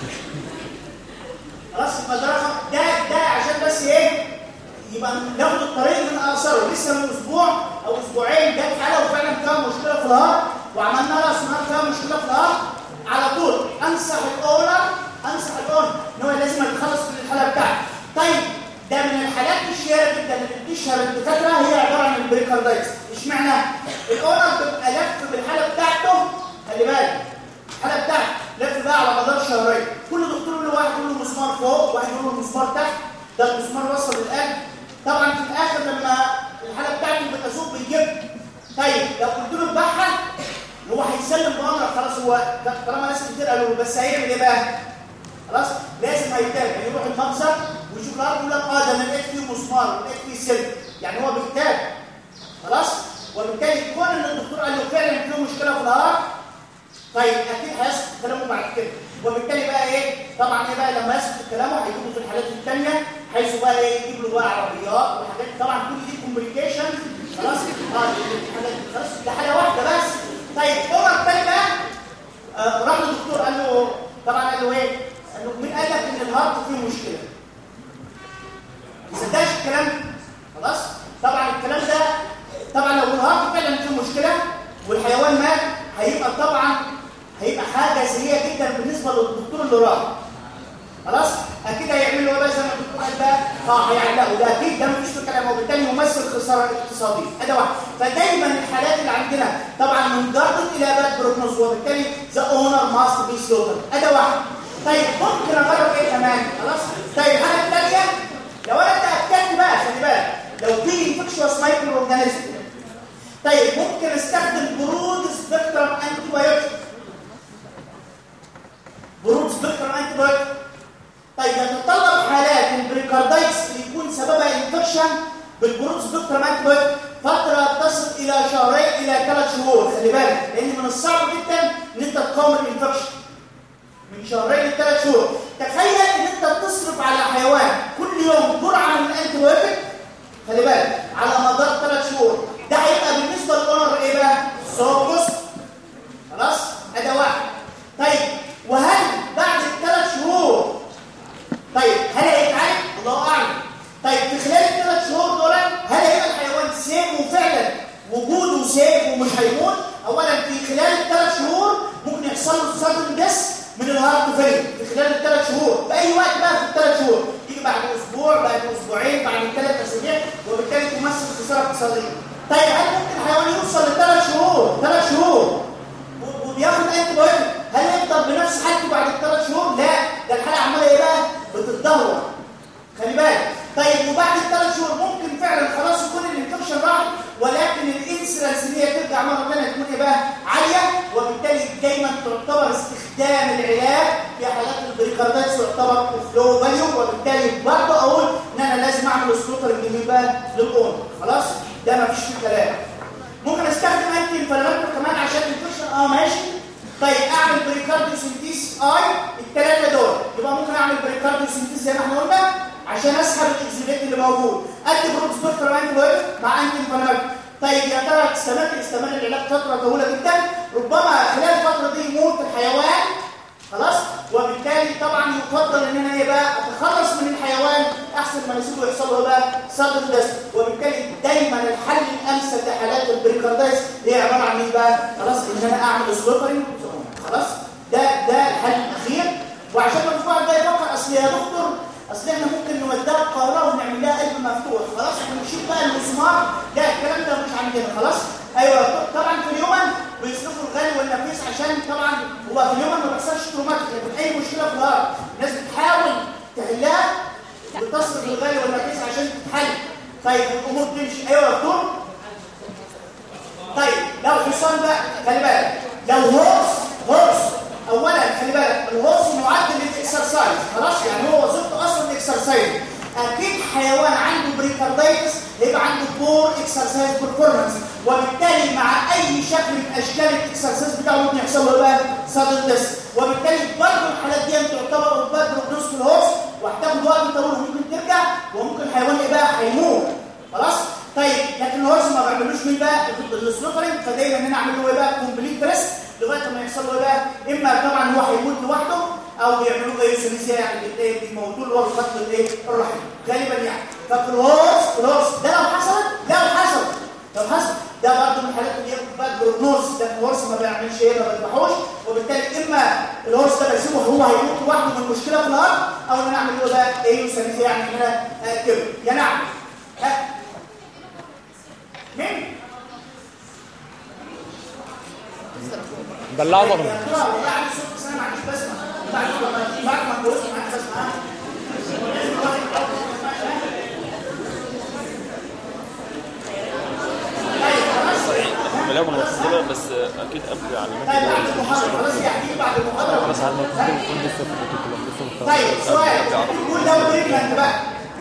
خلاص يبقى ده رقم ده ده عشان بس ايه يبقى ناخد الطريق من اثاره لسه من اسبوع او اسبوعين جت حاله وفعلا فيها مشكله في الهارت وعملنا لها سونار فيها مشكله في الهارت على طول انصح الاونر انصح الاونر ان هو لازم يتخلص من الحاله بتاعته طيب ده من الحالات الشهيره جدا اللي بتشهر الدكاتره هي عباره عن البريكاردايتس اشمعنى الاونر بيبقى لف بالحاله بتاعته خلي بالك الحاله بتاعته لف بقى على مدار شهرين كل دكتور له واحد يقول له مسمار فوق واحد يقول له مسمار تحت ده المسمار وصل للقلب طبعا في الاخر لما الحاله بتاعته بتسوق بيجيب طيب لو قلت له اذبحها هو هيسلم بامرك خلاص هو طالما ناس كتير قالوا له بس هيعمل ايه بقى؟ خلاص لازم هيتابع يروح المخزن ويشوف الارض يقول لك اه ده انا لقيت فيه مسمار ولقيت فيه سلك يعني هو بيتابع خلاص وبالتالي كون ان الدكتور قال له فعلا فيه مشكله في الهارت طيب اكيد هيسكت كلامه بعد كده وبالتالي بقى ايه طبعا ايه بقى لما يسكت كلامه هيجيبه في الحالات الثانيه حيث بقى ايه يجيب له بقى عربيات وحاجات طبعا كل دي كومبليكيشن خلاص اه الحالات خلاص ده حاله واحده بس طيب عمر الثاني بقى آه راح للدكتور قال له طبعا قال له ايه قال له مين قال لك ان الهارت فيه مشكله ما صدقش الكلام خلاص طبعا الكلام ده طبعا لو الهارت فعلا فيه مشكله والحيوان مات هيبقى طبعا هيبقى حاجه سيئه جدا بالنسبه للدكتور اللي راح خلاص اكيد هيعمل له بقى زي ما الدكتور قال بقى اه هيعلقه ده اكيد ده مفيش في كلام وبالتالي يمثل خساره اقتصاديه ادي واحد فدايما الحالات اللي عندنا طبعا من جرد الى باد بروجنوز وبالتالي ذا اونر ماست بي سلوتر ادي واحد طيب ممكن اجرب ايه كمان خلاص طيب الحاله الثانيه لو انا اتاكدت بقى خلي بالك لو في انفكشوس مايكرو اورجانيزم طيب ممكن استخدم برود سبيكترم انتي بايوتيك برود سبيكترم انتي بايوتيك طيب يتطلب حالات البريكاردايتس اللي يكون سببها انفكشن بالبرود سبيكترم انتي بايوتيك فتره تصل الى شهرين الى ثلاث شهور خلي بالك لان من الصعب جدا ان انت تقاوم الانفكشن من شهرين لثلاث شهور تخيل ان انت تصرف على حيوان كل يوم جرعه من الانتي بايوتيك خلي بالك على مدار ثلاث شهور ده هيبقى بالنسبه للاونر ايه بقى؟ سوكس خلاص؟ ادي واحد طيب وهل بعد الثلاث شهور طيب هل هيتعالج؟ الله اعلم طيب في خلال الثلاث شهور دول هل هيبقى الحيوان سيف وفعلا وجوده سيف ومش هيموت؟ اولا في خلال الثلاث شهور ممكن يحصل له سادن ديس من الهارت فيل في خلال الثلاث شهور باي وقت بقى في الثلاث شهور يجي بعد اسبوع بعد اسبوعين بعد ثلاث اسابيع وبالتالي تمثل خساره اقتصاديه طيب هل ممكن الحيوان يوصل لثلاث شهور ثلاث شهور وبياخد انتي بايوتيك هل يفضل بنفس حالته بعد الثلاث شهور لا ده الحاله عماله ايه بقى بتتدهور خلي بالك طيب وبعد الثلاث شهور ممكن فعلا خلاص يكون الانفكشن راح ولكن الانسلنس اللي هي ترجع مره ثانيه تكون ايه بقى عاليه وبالتالي دايما تعتبر استخدام العلاج في حالات البريكاردايتس يعتبر فلو فاليو وبالتالي برضه اقول ان انا لازم اعمل سلوتر الجميل بقى للاون خلاص ده ما فيش فيه كلام ممكن استخدم انتي انفلاماتور كمان عشان الانفكشن اه ماشي طيب اعمل بريكارديو سنتيس اي الثلاثه دول يبقى ممكن اعمل بريكارديو سنتيس زي ما احنا قلنا عشان اسحب الاكزيبيت اللي موجود ادي بروكسبكتر انتي مع انتي انفلاماتور طيب يا ترى تستمر يستمر العلاج فتره طويله جدا ربما خلال الفتره دي يموت الحيوان خلاص وبالتالي طبعا يفضل ان انا ايه بقى اتخلص من الحيوان احسن ما نسيبه يحصل له بقى صدر دست وبالتالي دايما الحل الامثل لحالات البريكاردايتس هي عباره عن ايه بقى خلاص ان انا اعمل سلوترنج خلاص ده ده الحل الاخير وعشان ما الفقر ده يفكر اصل يا دكتور اصل احنا ممكن نوديها القاهره ونعمل لها قلب مفتوح خلاص احنا نشيل بقى المسمار ده الكلام ده مش عندنا خلاص ايوه طبعا في اليومن بيصرفوا الغالي والنفيس عشان طبعا هو في اليومن ما بيحصلش تروماتيك لكن اي مشكله في الهارت الناس بتحاول تحلها بتصرف الغالي والنفيس عشان تتحل طيب الامور تمشي ايوه يا دكتور طيب لو حصان بقى خلي بالك لو هورس هورس اولا خلي بالك الهورس معدل للاكسرسايز خلاص يعني هو وظيفته اصلا الاكسرسايز اكيد حيوان عنده بريكاردايتس هيبقى عنده بور اكسرسايز بيرفورمانس وبالتالي مع اي شكل من اشكال الاكسرسايز بتاعه ممكن يحصل له بقى سادل ديس وبالتالي برضه الحالات دي تعتبر باد بروجنوز في الهورس وهتاخد وقت طويل وممكن ترجع وممكن الحيوان ايه بقى هيموت خلاص طيب لكن الهورس ما بيعملوش مين بقى السلوترنج فدايما ان انا اعمل له ايه بقى كومبليت ريست لغايه ما يحصل له بقى اما طبعا هو هيموت لوحده او بيعملوا له ايوثانيسيا يعني الايه بيموتوا له الخط الايه الرحم غالبا يعني ففي الهورس الهورس ده لو حصلت لو حصلت لو حصل ده برضه من الحالات اللي ياخد بقى بروجنوز ده الهورس ما بيعملش ايه ما بيذبحوش وبالتالي اما الهورس ده بيسيبه هو هيموت لوحده من مشكله في الارض او ان انا اعمل له بقى ايوثانيسيا يعني ان انا اقتله يا نعم ها مين؟ دلعوا بره والله عندي صوت بس انا ما عنديش بسمه بعد ما بعد ما اتجوزت ما عنديش بسمه بلاقوا منزله بس اكيد قبل علامات طيب بعد المحاضره خلاص يعني بعد المحاضره خلاص على ما تكون لسه لسه طيب سؤال يقول لو بريكلاند بقى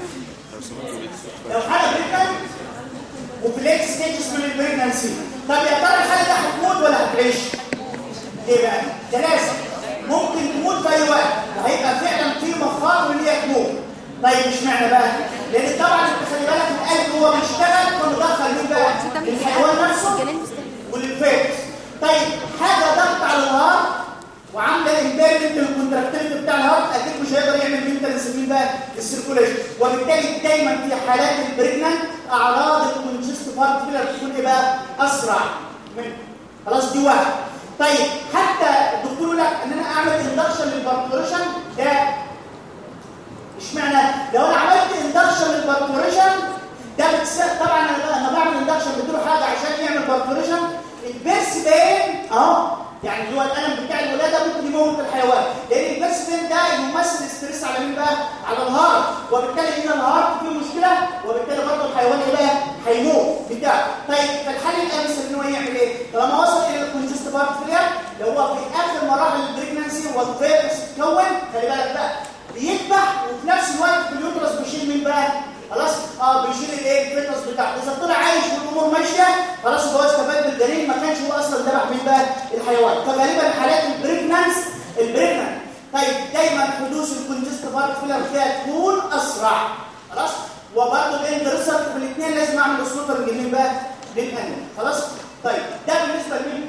لو حاله بريكلاند وفي ليت ستيجز من البريجنسي طب يا ترى الحاله دي هتموت ولا هتعيش؟ ايه بقى؟ ده لازم ممكن تموت في اي وقت وهيبقى فعلا في مخاطر ان هي تموت طيب مش معنى بقى؟ لان طبعا انت خلي بالك القلب هو بيشتغل فمدخل مين بقى؟ الحيوان نفسه والفيتس طيب حاجه ضغط على الهارت وعامله امبيرمنت الكونتراكتيفيتي بتاع الهارت اكيد مش هيقدر يعمل مينتال سمين بقى السيركوليشن وبالتالي دايما في حالات البريجننت اعراض الكونجست هارت فيلر بتكون ايه بقى اسرع من خلاص دي واحد طيب حتى الدكتور يقول لك ان انا اعمل اندكشن للبارتوريشن ده اشمعنى لو انا عملت اندكشن للبارتوريشن ده بتس... طبعا انا لما بعمل اندكشن بديله حاجه عشان يعمل بارتوريشن البيرس بين اهو يعني اللي هو الالم بتاع الولاده ممكن يموت الحيوان لان البيرس بين ده يمثل ستريس على مين بقى على الهارت وبالتالي ان الهارت فيه مشكله وبالتالي برضه الحيوان ايه بقى هيموت بتاعه طيب فالحل الامثل ان هو يعمل ايه طالما وصل الى الكونجست بارت فيلير اللي هو في اخر مراحل البريجنسي والفيروس اتكون خلي بالك بقى بيذبح وفي نفس الوقت في اليوترس بيشيل مين بقى خلاص اه بيشيل الايه الفيتنس بتاعته اذا طلع عايش والامور ماشيه خلاص هو استفاد بالجنين ما كانش هو اصلا ذبح مين بقى الحيوان فغالبا حالات البريجنانس البريجنان طيب دايما حدوث الكونجست بارت فيلر فيها تكون اسرع خلاص وبرضه الاند ريسبت في الاثنين لازم اعمل سلوتر الجنين بقى للانيمال خلاص طيب ده بالنسبه لمين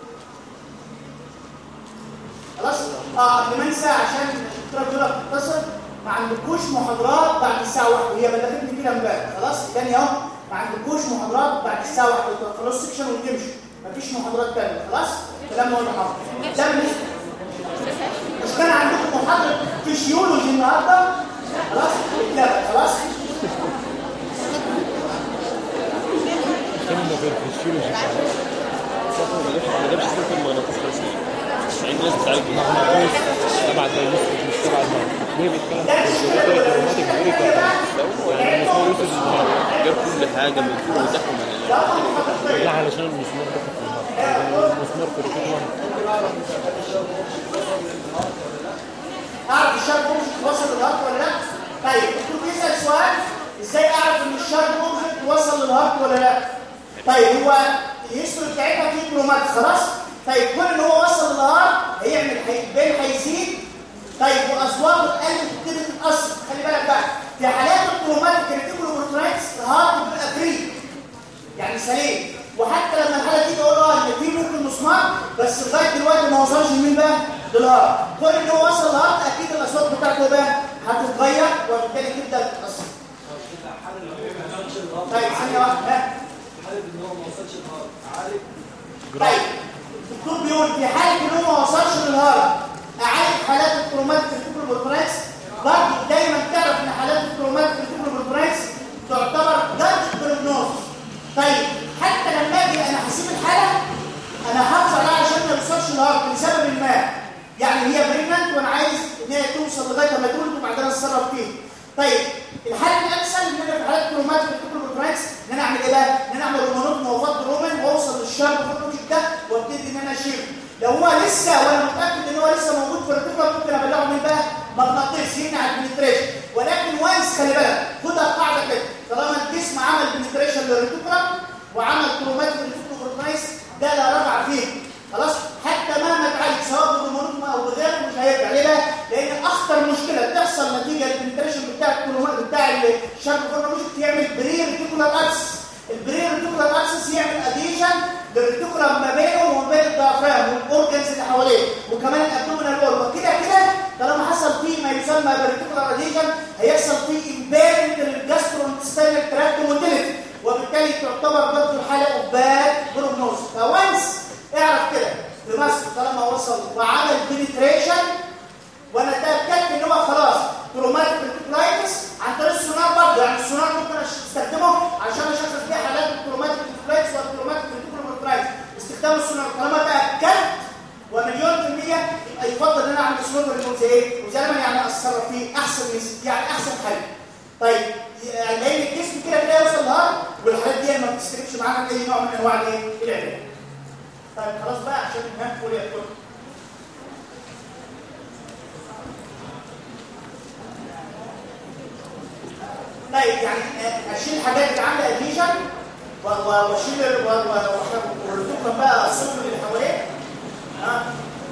خلاص اه قبل ما انسى عشان الدكتوره بتقول لك تتصل ما عندكوش محاضرات بعد الساعه 1 وهي بلغتني كده امبارح خلاص تاني اهو ما عندكوش محاضرات بعد الساعه 1 خلاص سكشن وتمشوا مفيش محاضرات تانية خلاص كلام واضح اهو ده بالنسبه مش كان عندكم محاضره فيسيولوجي النهارده خلاص اتلغت خلاص كلمة غير في الفيولوجي صفر ما جابش ما جابش صفر المغناطيس الرسمي عين ناس بتعالج المغناطيس تبع الدايلوس مش تبع المغناطيس ليه بيتكلم في الفيولوجي كروماتيك فيوري يعني المسمار يوسف جاب كل حاجة من فوق وتحت ومن ال- لا علشان المسمار دخل في الهواء المسمار في الركوت الترومات خلاص طيب كل ان هو وصل للهارت هيعمل البين هيزيد طيب واصواته تقل تبتدي تتاثر خلي بالك بقى في حالات الترومات الكريتيكال اوبورترايتس الهارت بيبقى فري يعني سليم وحتى لما الحاله دي تقول اه ان في ممكن مسمار بس لغايه دلوقتي ما وصلش لمين بقى؟ للهارت كل ان هو وصل للهارت اكيد الاصوات بتاعته بقى هتتغير وبالتالي تبدا تتاثر طيب ثانيه واحده ها حالة ان هو ما وصلش النهار عارف طيب الدكتور بيقول في حاله ان هو ما وصلش للهارت اعالج حالات الكرومات كريتيكال اوبورترايتس برضه دايما تعرف ان حالات الكرومات كريتيكال اوبورترايتس تعتبر جد بروجنوز طيب حتى لما اجي انا هسيب الحاله انا هحافظ عليها عشان ما يوصلش الهارت لسبب ما يعني هي بريجننت وانا عايز ان هي توصل لغايه ما تولد وبعدين اتصرف فيها طيب الحل الامثل ان انا في حالات كرومات كريتيكال اوبورترايتس ان انا اعمل ايه بقى؟ ان انا اعمل هرمونات موافقات رومان واوصل للشرب في ده وابتدي ان انا اشيله لو هو لسه وانا متاكد ان هو لسه موجود في الريتيكولار ممكن ابلغه من بقى مغناطيس يمنع البنتريشن ولكن وانس خلي بالك خدها قاعده كده طالما الجسم عمل بنتريشن للريتيكولار وعمل كرومات للريتيكولار اوبورترايتس ده لا رجع فيه خلاص حتى مهما تعالج سواء بالهرمونات او بغيره مش هيرجع ليه بقى؟ لان اخطر مشكله بتحصل نتيجه البنتريشن بتاع الكرومات بتاع الشرب الكروماتيك يعمل بري ريتيكولار اكسس البري ريتيكولار اكسس يعمل اديشن للريتيكولار ما بينه وما بين الديافرام والاورجنز اللي حواليه وكمان الابدومينال وول وكده كده طالما حصل فيه ما يسمى بالريتيكولار اديشن هيحصل فيه امبيرمنت للجاسترونتستينال تراكت موتيليتي وبالتالي تعتبر برضه الحاله اوباد بروجنوز فوانس اعرف كده في مصر طالما وصل وعمل بنتريشن وانا اتاكدت ان هو خلاص تروماتيك ريتيكولايتس عن طريق السونار برضه يعني السونار ممكن استخدمه عشان اشخص بيه حالات التروماتيك ريتيكولايتس والتروماتيك ريتيكولايتس استخدام السونار طالما اتاكدت ومليون في المية يبقى يفضل ان انا اعمل سونار ريموت ايه وزلمه يعني اتصرف فيه احسن يعني احسن حل طيب يعني لان الجسم كده كده يوصل لها والحالات دي ما بتستجيبش معانا اي نوع من انواع الايه العلاج طيب خلاص بقى عشان نفهم قول يا دكتور طيب يعني اشيل الحاجات اللي عامله اديشن واشيل والرطوبه بقى الصوت اللي حواليه ها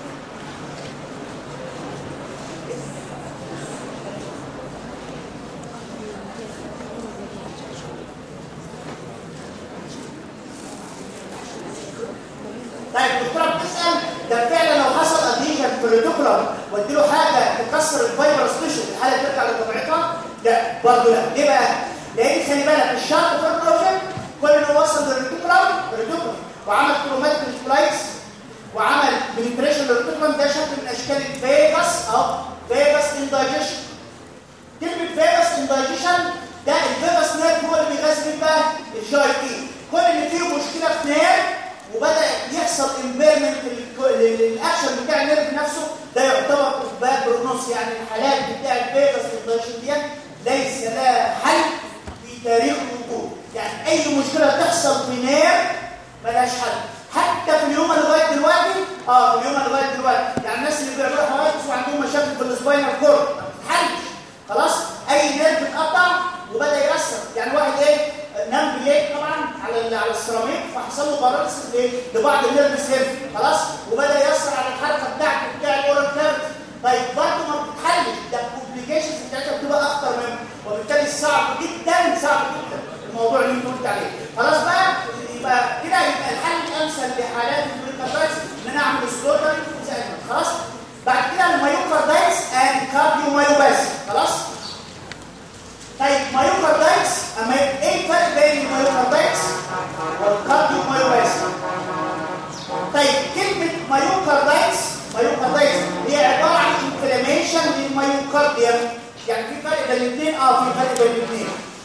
طيب الدكتوره بتسال ده فعلا لو حصل اديشن في الريتيكولار واديله حاجه تكسر الفايبر سبيشال الحاله ترجع لطبيعتها لا برضه لا ليه بقى؟ لان خلي بالك الشرط في البروجكت كل انه وصل للريتيكولار الريتيكولار وعمل كروماتيك سبلايس وعمل بنتريشن للريتيكولار ده شكل من اشكال الفيجاس او فيجاس اندايجيشن كلمه فيجاس اندايجيشن ده الفيجاس نيرف هو اللي بيغذي بقى الجي تي كل اللي فيه مشكله في نيرف وبدا يحصل امبيرمنت للاكشن بتاع النيرف نفسه ده يعتبر باد بروجنوس يعني الحالات بتاع الفيجاس اندايجيشن دي ليس لها حل في تاريخ الوجود يعني اي مشكله تحصل في نيرف ملهاش حل حتى في اليوم لغايه دلوقتي اه في اليوم لغايه دلوقتي يعني الناس اللي بيعملوا حوادث وعندهم مشاكل في السباينال كورد ما بتتحلش خلاص اي نيرف اتقطع وبدا ياثر يعني واحد ايه نام بالليل طبعا على على السيراميك فحصل له باراليس لبعض النيرف سيرف خلاص وبدا ياثر على الحركه بتاعته بتاع الاورال كارت طيب برضه ما بتتحلش ده الكومبليكيشنز بتاعتها بتبقى اخطر منه وبالتالي صعب جدا صعب جدا الموضوع اللي انت قلت عليه خلاص بقى يبقى كده يبقى الحل الامثل لحالات البريكاردايتس ان انا اعمل سلوتري خلاص بعد كده المايوكاردايتس اند كارديومايوباثي خلاص طيب مايوكاردايتس اما ايه الفرق بين المايوكاردايتس والكارديومايوباثي طيب كلمه مايوكاردايتس مايوكاردايتس هي عباره عن انفلاميشن للمايوكارديوم يعني في فرق بين الاثنين اه في فرق بين الاثنين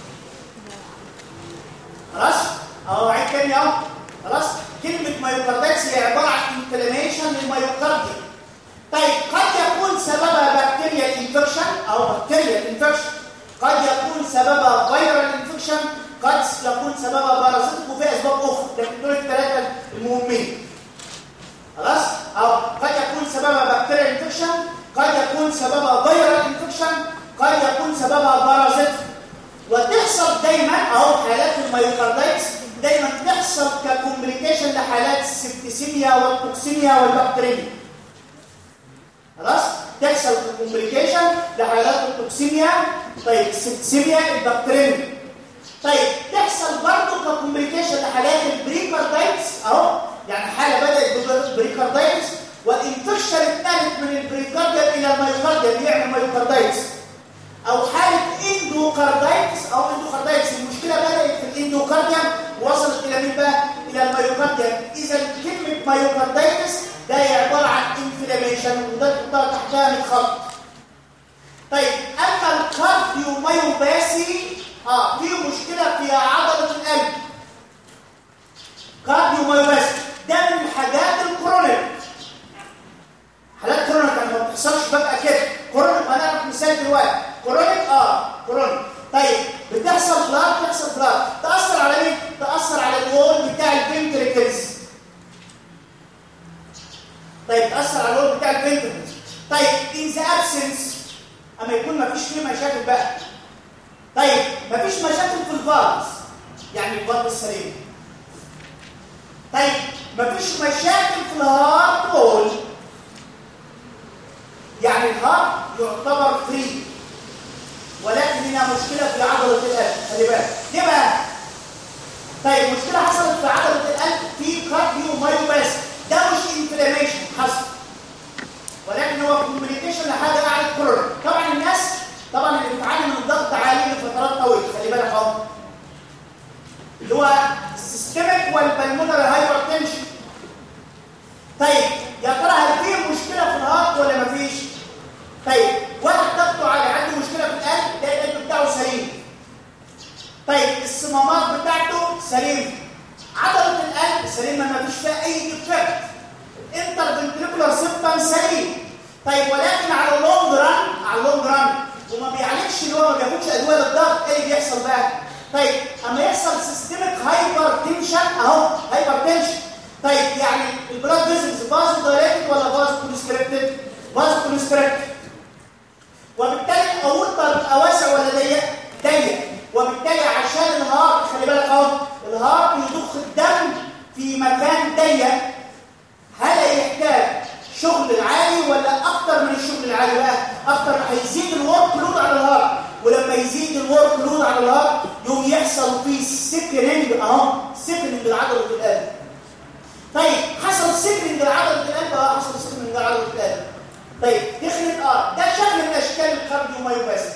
خلاص اهو عيد تاني اهو خلاص كلمه مايوكاردايتس هي عباره عن انفلاميشن للمايوكارديوم طيب قد يكون سببها بكتيريا انفكشن او بكتيريا انفكشن قد يكون سببها فيرال انفكشن قد يكون سببها بارازيتيك وفي اسباب اخرى لكن دول الثلاثه المهمين خلاص او قد يكون سببها بكتيريا انفكشن قد يكون سببها فيرال انفكشن قد يكون سببها بارازيتيك وتحصل دايما اهو حالات المايوكاردايتس ودايما بتحصل ككومبليكيشن لحالات السبتسيميا والتوكسيميا والبكتيريميا خلاص تحصل كومبليكيشن لحالات التوكسيميا طيب السبتسيميا البكتيريميا طيب تحصل برضه كومبليكيشن لحالات البريكاردايتس اهو يعني حاله بدات بالبريكاردايتس والانفكشن اتنقلت من البريكارديال الى الميوكارديال يعمل مايوكاردايتس او حاله اندوكاردايتس او اندوكاردايتس المشكله بدات في الاندوكارديوم ووصلت الى مين بقى الى الميوكارديوم اذا كلمه مايوكاردايتس ده هي عباره عن انفلاميشن وده تحطها تحتها 100 خط طيب اما الكارديوميوباسي اه في مشكله في عضله القلب كارديوميوباسي ده من الحاجات الكرونيك حالات كرونيك يعني ما بتحصلش بقى كده كرونيك ما نعرف مثال دلوقتي كرونيك اه كرونيك طيب بتحصل بلاد بتحصل بلاد تاثر على مين تاثر على الوول بتاع الفنتريكلز طيب تاثر على الوول بتاع الفنتريكلز طيب ان ذا ابسنس اما يكون ما فيش فيه مشاكل بقى طيب ما فيش مشاكل في الفالز يعني الفالز السليم طيب ما فيش مشاكل في الهارت وول يعني الهارت يعتبر فري ولكن هنا مشكله في عضله القلب خلي بالك ليه بقى طيب مشكله حصلت في عضله القلب في كارديو مايوباس ده مش انفلاميشن حصل ولكن هو كومبليكيشن لحاجه قاعده كرونيك طبعا الناس طبعا اللي بتعاني من الضغط عالي لفترات طويله خلي بالك اهو اللي هو السيستميك والبلمونري هايبرتنشن طيب يا ترى هل في مشكله في الهارت ولا مفيش طيب واحد ضغطه عالي عنده مشكله في القلب ده القلب بتاعه سليم طيب الصمامات بتاعته سليم عضله القلب سليمه ما فيش فيها اي ديفكت انتر فنتريكولار سيستم سليم طيب ولكن على اللونج ران على اللونج ران وما بيعالجش اللي هو ما بياخدش ادويه للضغط ايه اللي بيحصل بقى طيب اما يحصل سيستميك هايبر تنشن اهو هايبر تنشن طيب يعني البلاد فيزلز باز دايركت ولا باز كونستريكتد باز كونستريكتد وبالتالي الاورطه بتبقى واسع ولا ضيق ضيق وبالتالي عشان الهارت خلي بالك اهو الهارت يضخ الدم في مكان ضيق هل يحتاج شغل عالي ولا اكتر من الشغل العالي بقى اكتر هيزيد الورك لود على الهارت ولما يزيد الورك لود على الهارت يوم يحصل فيه سكرينج اهو سكرينج لعضله القلب طيب حصل سكرينج لعضله القلب اه حصل سكرينج لعضله القلب طيب تخنق اه ده شكل من اشكال الكارديومايوباثي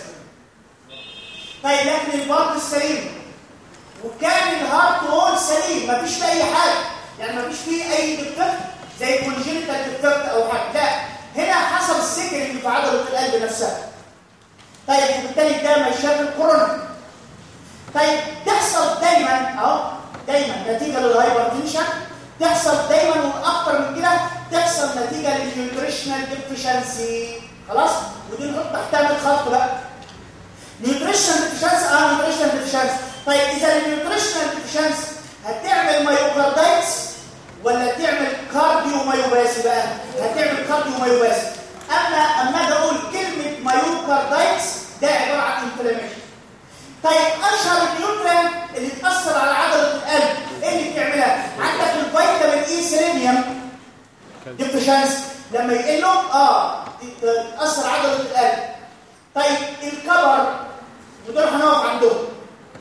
طيب لكن البلد السليم وكان الهارت وول سليم مفيش فيه اي حاجه يعني مفيش فيه اي ديفكت زي كونجنتال ديفكت او حاجه لا هنا حصل سكرينج في عضله القلب نفسها طيب وبالتالي ده مشاكل كورونا طيب تحصل دايما اهو دايما نتيجه للهايبرتنشن تحصل دايما واكتر من كده تحصل نتيجه للنيوتريشنال ديفيشنسي خلاص ودي نحط تحتها الخط بقى نيوتريشنال ديفيشنسي اه نيوتريشنال ديفيشنسي طيب اذا النيوتريشنال ديفيشنسي هتعمل مايوكاردايتس ولا تعمل كارديو مايوباسي بقى هتعمل كارديو مايوباسي اما اما اجي اقول كلمه مايوكاردايتس ده عباره عن انفلاميشن طيب اشهر النيوترين اللي تاثر على عضله القلب ايه اللي بتعملها عندك الفيتامين اي سيلينيوم ديفيشنسي لما يقل له اه تاثر عضله القلب طيب الكبر ودول هنقف عندهم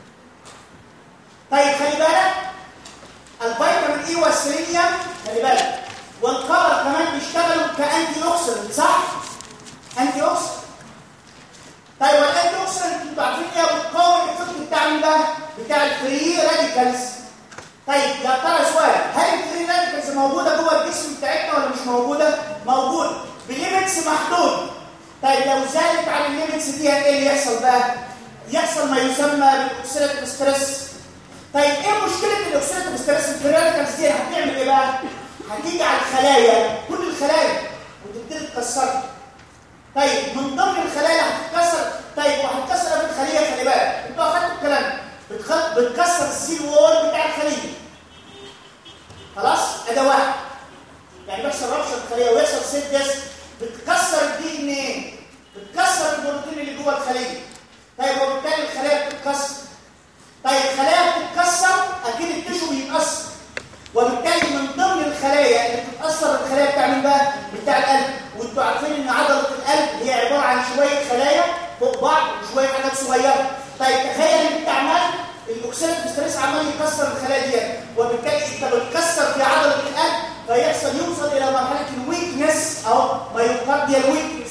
طيب خلي بالك الفيتامين اي والسيلينيوم خلي بالك والكبر كمان بيشتغلوا كانتي اوكسيدنت صح انتي اوكسيدنت طيب والانتي اوكسيدنت انتوا عارفين ايه بتقاوم الافكت بتاع مين بقى بتاع الفري راديكالز طيب يا ترى سؤال هل الفري راديكالز موجوده جوه الجسم بتاعتنا ولا مش موجوده موجوده بليميتس محدود طيب لو زادت عن الليميتس دي ايه اللي يحصل بقى يحصل ما يسمى بالاوكسيداتيف ستريس طيب ايه مشكله الاوكسيداتيف ستريس الفري راديكالز دي هتعمل ايه بقى هتيجي على الخلايا كل الخلايا وتبتدي تكسرها طيب من ضمن الخلايا اللي هتتكسر طيب وهتكسر في الخليه خلي بالك انتوا اخدتوا الكلام بتخ... بتكسر السيل وول بتاع الخليه خلاص اداه واحد يعني بيحصل ربشه في الخليه ويحصل سيل ديس بتكسر الدي ان ايه بتكسر البروتين اللي جوه الخليه طيب وبالتالي الخليه بتتكسر طيب خلايا بتتكسر اكيد التشو بيتاثر وبالتالي من ضمن الخلايا اللي بتتاثر الخلايا بتاع مين بقى؟ بتاع القلب وانتوا عارفين ان عضله القلب هي عباره عن شويه خلايا فوق بعض وشويه حاجات صغيره طيب تخيل ان انت عمال الاكسيد ستريس عمال يكسر الخلايا دي وبالتالي انت بتكسر في عضله القلب فيحصل يوصل الى مرحله الويكنس او مايوكارديال ويكنس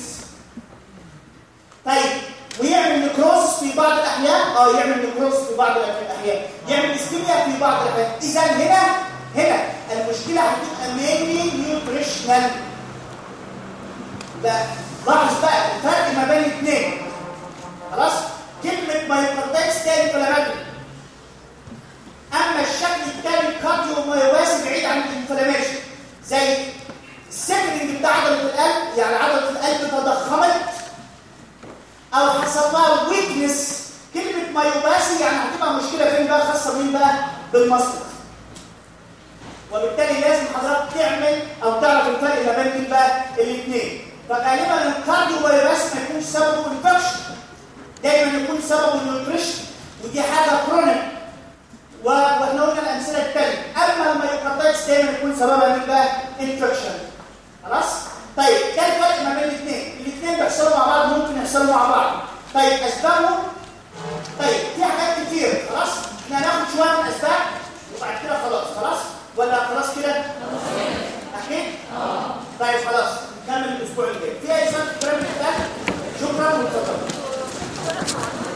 طيب ويعمل نكروز في بعض الاحيان اه يعمل نكروز في بعض الاحيان يعمل اسكيميا في بعض الاحيان اذا هنا هنا المشكله هتبقى مينلي نيوتريشنال بقى لاحظ بقى الفرق ما بين الاثنين خلاص كلمه مايوكاردايتس تاني انفلاماتوري اما الشكل الثاني كارديو مايوباسي بعيد عن الانفلاميشن زي السكرنج بتاع عضله القلب يعني عضله القلب تضخمت او حصل لها ويكنس كلمه مايوباسي يعني هتبقى مشكله فين بقى خاصه مين بقى بالمصل وبالتالي لازم حضرتك تعمل او تعرف الفرق ما بين مين بقى الاثنين فغالبا الكارديو مايوباسي ما يكونش سببه انفكشن دايما يكون سببه النيوتريشن ودي حاجه كرونيك واحنا قلنا الامثله الثانيه اما المايوكاردايتس دايما يكون سببها مين بقى انفكشن خلاص طيب ده الفرق ما بين الاثنين الاثنين بيحصلوا مع بعض ممكن يحصلوا مع بعض طيب اسبابهم طيب في حاجات كتير خلاص احنا هناخد شويه من الاسباب وبعد كده خلاص خلاص ولا خلاص كده اكيد طيب خلاص نكمل الاسبوع الجاي في اي سؤال في الكلام اللي اتقال؟ شكرا واتفضلوا